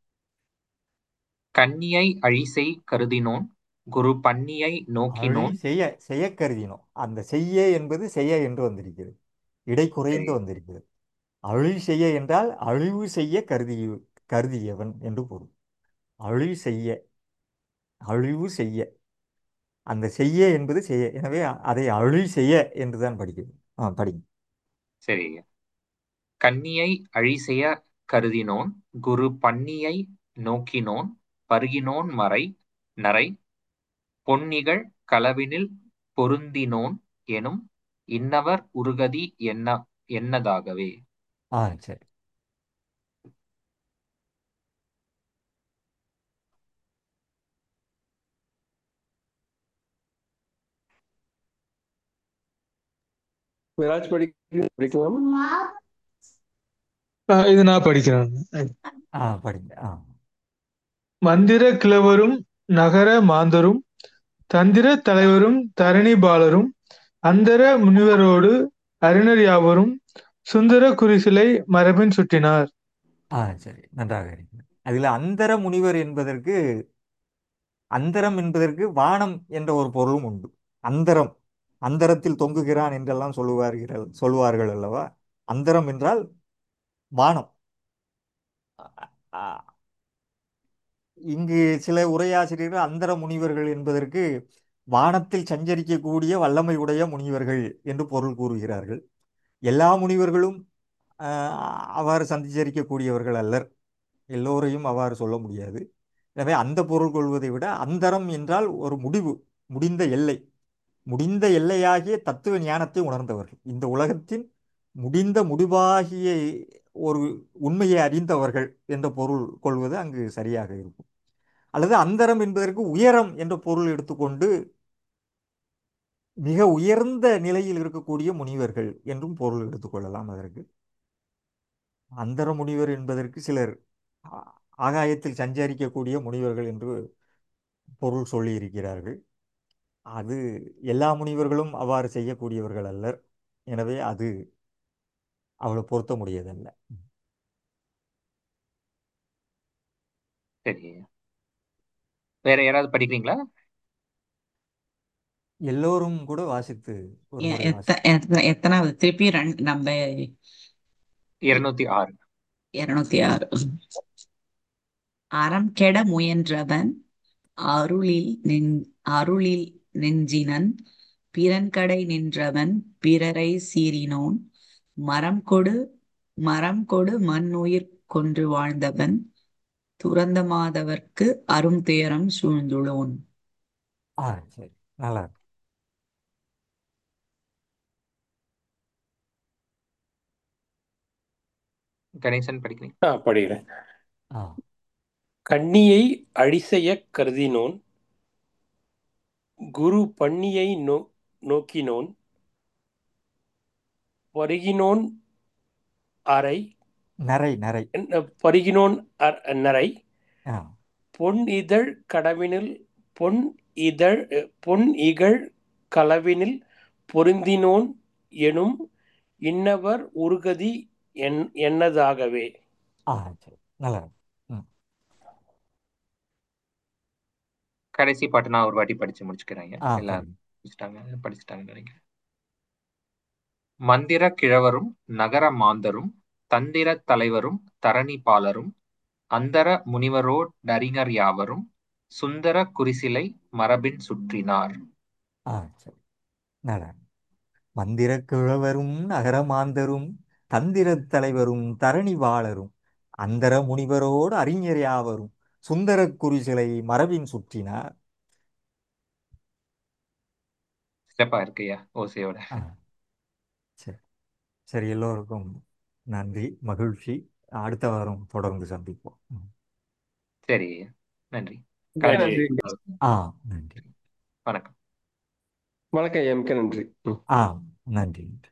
கன்னியை அழிசை கருதினோன் குரு பன்னியை அழி நோக்கினோன் செய்ய செய்ய கருதினோம் அந்த செய்ய என்பது செய்ய என்று வந்திருக்கிறது இடை குறைந்து சரி வந்திருக்கிறது அழி செய்ய என்றால் அழிவு செய்ய கருதி கருதியவன் என்று பொருள் அழி செய்ய அழிவு செய்ய அந்த செய்ய என்பது செய்ய எனவே அதை அழி செய்ய என்றுதான் படிக்கிறது ஆ படிங்க சரி ஐயா. கன்னியை அழிசெய கருதினோன் குரு பன்னியை நோக்கினோன் பருகினோன் மறை நரை பொன்னிகள் களவினில் பொருந்தினோன் எனும் இன்னவர் உருகதி என்ன என்னதாகவே ஆ சரி விராஜ் படிக்க படிக்கலாமா ஆ, இது நான் படிக்கிறேன் ஆ படிங்க ஆ மந்திர கிழவரும் நகர மாந்தரும் தந்திர தலைவரும் தரணி பாலரும் அந்தர முனிவரோடு அறிஞர் யாவரும் சுந்தர குறிசிலை மரபின் சுட்டினார் ஆ சரி நன்றாக இருக்கிறது அதில் அந்தர முனிவர் என்பதற்கு அந்தரம் என்பதற்கு வானம் என்ற ஒரு பொருளும் உண்டு அந்தரம் அந்தரத்தில் தொங்குகிறான் என்றெல்லாம் சொல்லுவார்கள் சொல்லுவார்கள் அல்லவா அந்தரம் என்றால் வானம் ஆ, இங்கு சில உரையாசிரியர்கள் அந்தர முனிவர்கள் என்பதற்கு வானத்தில் சஞ்சரிக்கக்கூடிய வல்லமை உடைய முனிவர்கள் என்று பொருள் கூறுகிறார்கள் எல்லா முனிவர்களும் ஆஹ், அவ்வாறு சஞ்சரிக்கக்கூடியவர்கள் அல்லர் எல்லோரையும் அவ்வாறு சொல்ல முடியாது எனவே அந்த பொருள் கொள்வதை விட அந்தரம் என்றால் ஒரு முடிவு முடிந்த எல்லை முடிந்த எல்லையாகிய தத்துவ ஞானத்தை உணர்ந்தவர்கள் இந்த உலகத்தின் முடிந்த முடிவாகிய ஒரு உண்மையை அறிந்தவர்கள் என்ற பொருள் கொள்வது அங்கு சரியாக இருக்கும் அல்லது அந்தரம் என்பதற்கு உயரம் என்ற பொருள் எடுத்துக்கொண்டு மிக உயர்ந்த நிலையில் இருக்கக்கூடிய முனிவர்கள் என்றும் பொருள் எடுத்துக்கொள்ளலாம் அதற்கு அந்தர முனிவர் என்பதற்கு சிலர் ஆ- ஆகாயத்தில் சஞ்சரிக்கக்கூடிய முனிவர்கள் என்று பொருள் சொல்லியிருக்கிறார்கள் அது எல்லா முனிவர்களும் அவ்வாறு செய்யக்கூடியவர்கள் அல்லர் எனவே அது அவ்வளவு பொருத்த முடியதல்ல சரி வேற யாராவது படிக்கிறீங்களா எல்லோரும் கூட வாசித்து ஒரு எ- முறை எத்த வாசி எத்த- எத்தனாவது திருப்பி ரெண்டு நம்ம இருநூத்தி ஆறு இருநூத்தி ஆறு அறம் கெட முயன்றவன் அருளில் நின் அருளில் நெஞ்சினன் பிறன்கடை நின்றவன் பிறரை சீறினோன் மரம் கொடு மரம் கொடு மண்ணுயிர் கொன்று வாழ்ந்தவன் துறந்தமாதவர்க்கு அரும் துயரம் சூழ்ந்துளோன் ஆ சரி நல்லா இருக்கு கணேசன் படிக்கிறீங்க ஆ படிக்கிறேன் ஆ கண்ணியை அழிசெயக் கருதினோன் குரு பண்ணியை நோ நோக்கினோன் பருகினோன் அறை நரை நரை பருகினோன் அர்- நரை ஆ பொன் இதழ் கடவினில் பொன் இதழ் பொன் இகழ் களவினில் பொருந்தினோன் எனும் இன்னவர் உருகதி என் என்னதாகவே ஆ சரி நல்லா இருக்கு ம் கடைசி பாட்டு நான் ஒரு வாட்டி படிச்சு முடிச்சுக்கிறேன் ஆ எல்லாம் படிங்க படிச்சுட்டாங்க படிச்சுட்டாங்கன்னு நினைக்கிறேன் மந்திர கிழவரும் நகர மாந்தரும் தந்திர தலைவரும் தரணி பாலரும் அந்தர முனிவரோ டரிஞர் யாவரும் சுந்தர குறிசிலை மரபின் சுற்றினார் ஆ சரி நல்லா இருக்கு. மந்திரக் கிழவரும் நகரமாந்தரும் தந்திரத் தலைவரும் தரணி வாளரும் அந்தர முனிவரோடு அறிஞர் யாவரும் சுந்தரக் குறிசிலை மரபின் சுற்றினார் சிறப்பா இருக்குயா ஓசையோட ஆ சரி சரி எல்லோருக்கும் நன்றி மகிழ்ச்சி அடுத்த வாரம் தொடர்ந்து சந்திப்போம் ம். சரி நன்றி மிக்க கடைசி நன்றி ஆ நன்றி வணக்கம் வணக்கம் ஐயா மிக்க நன்றி ம் ஆ நன்றி நன்றி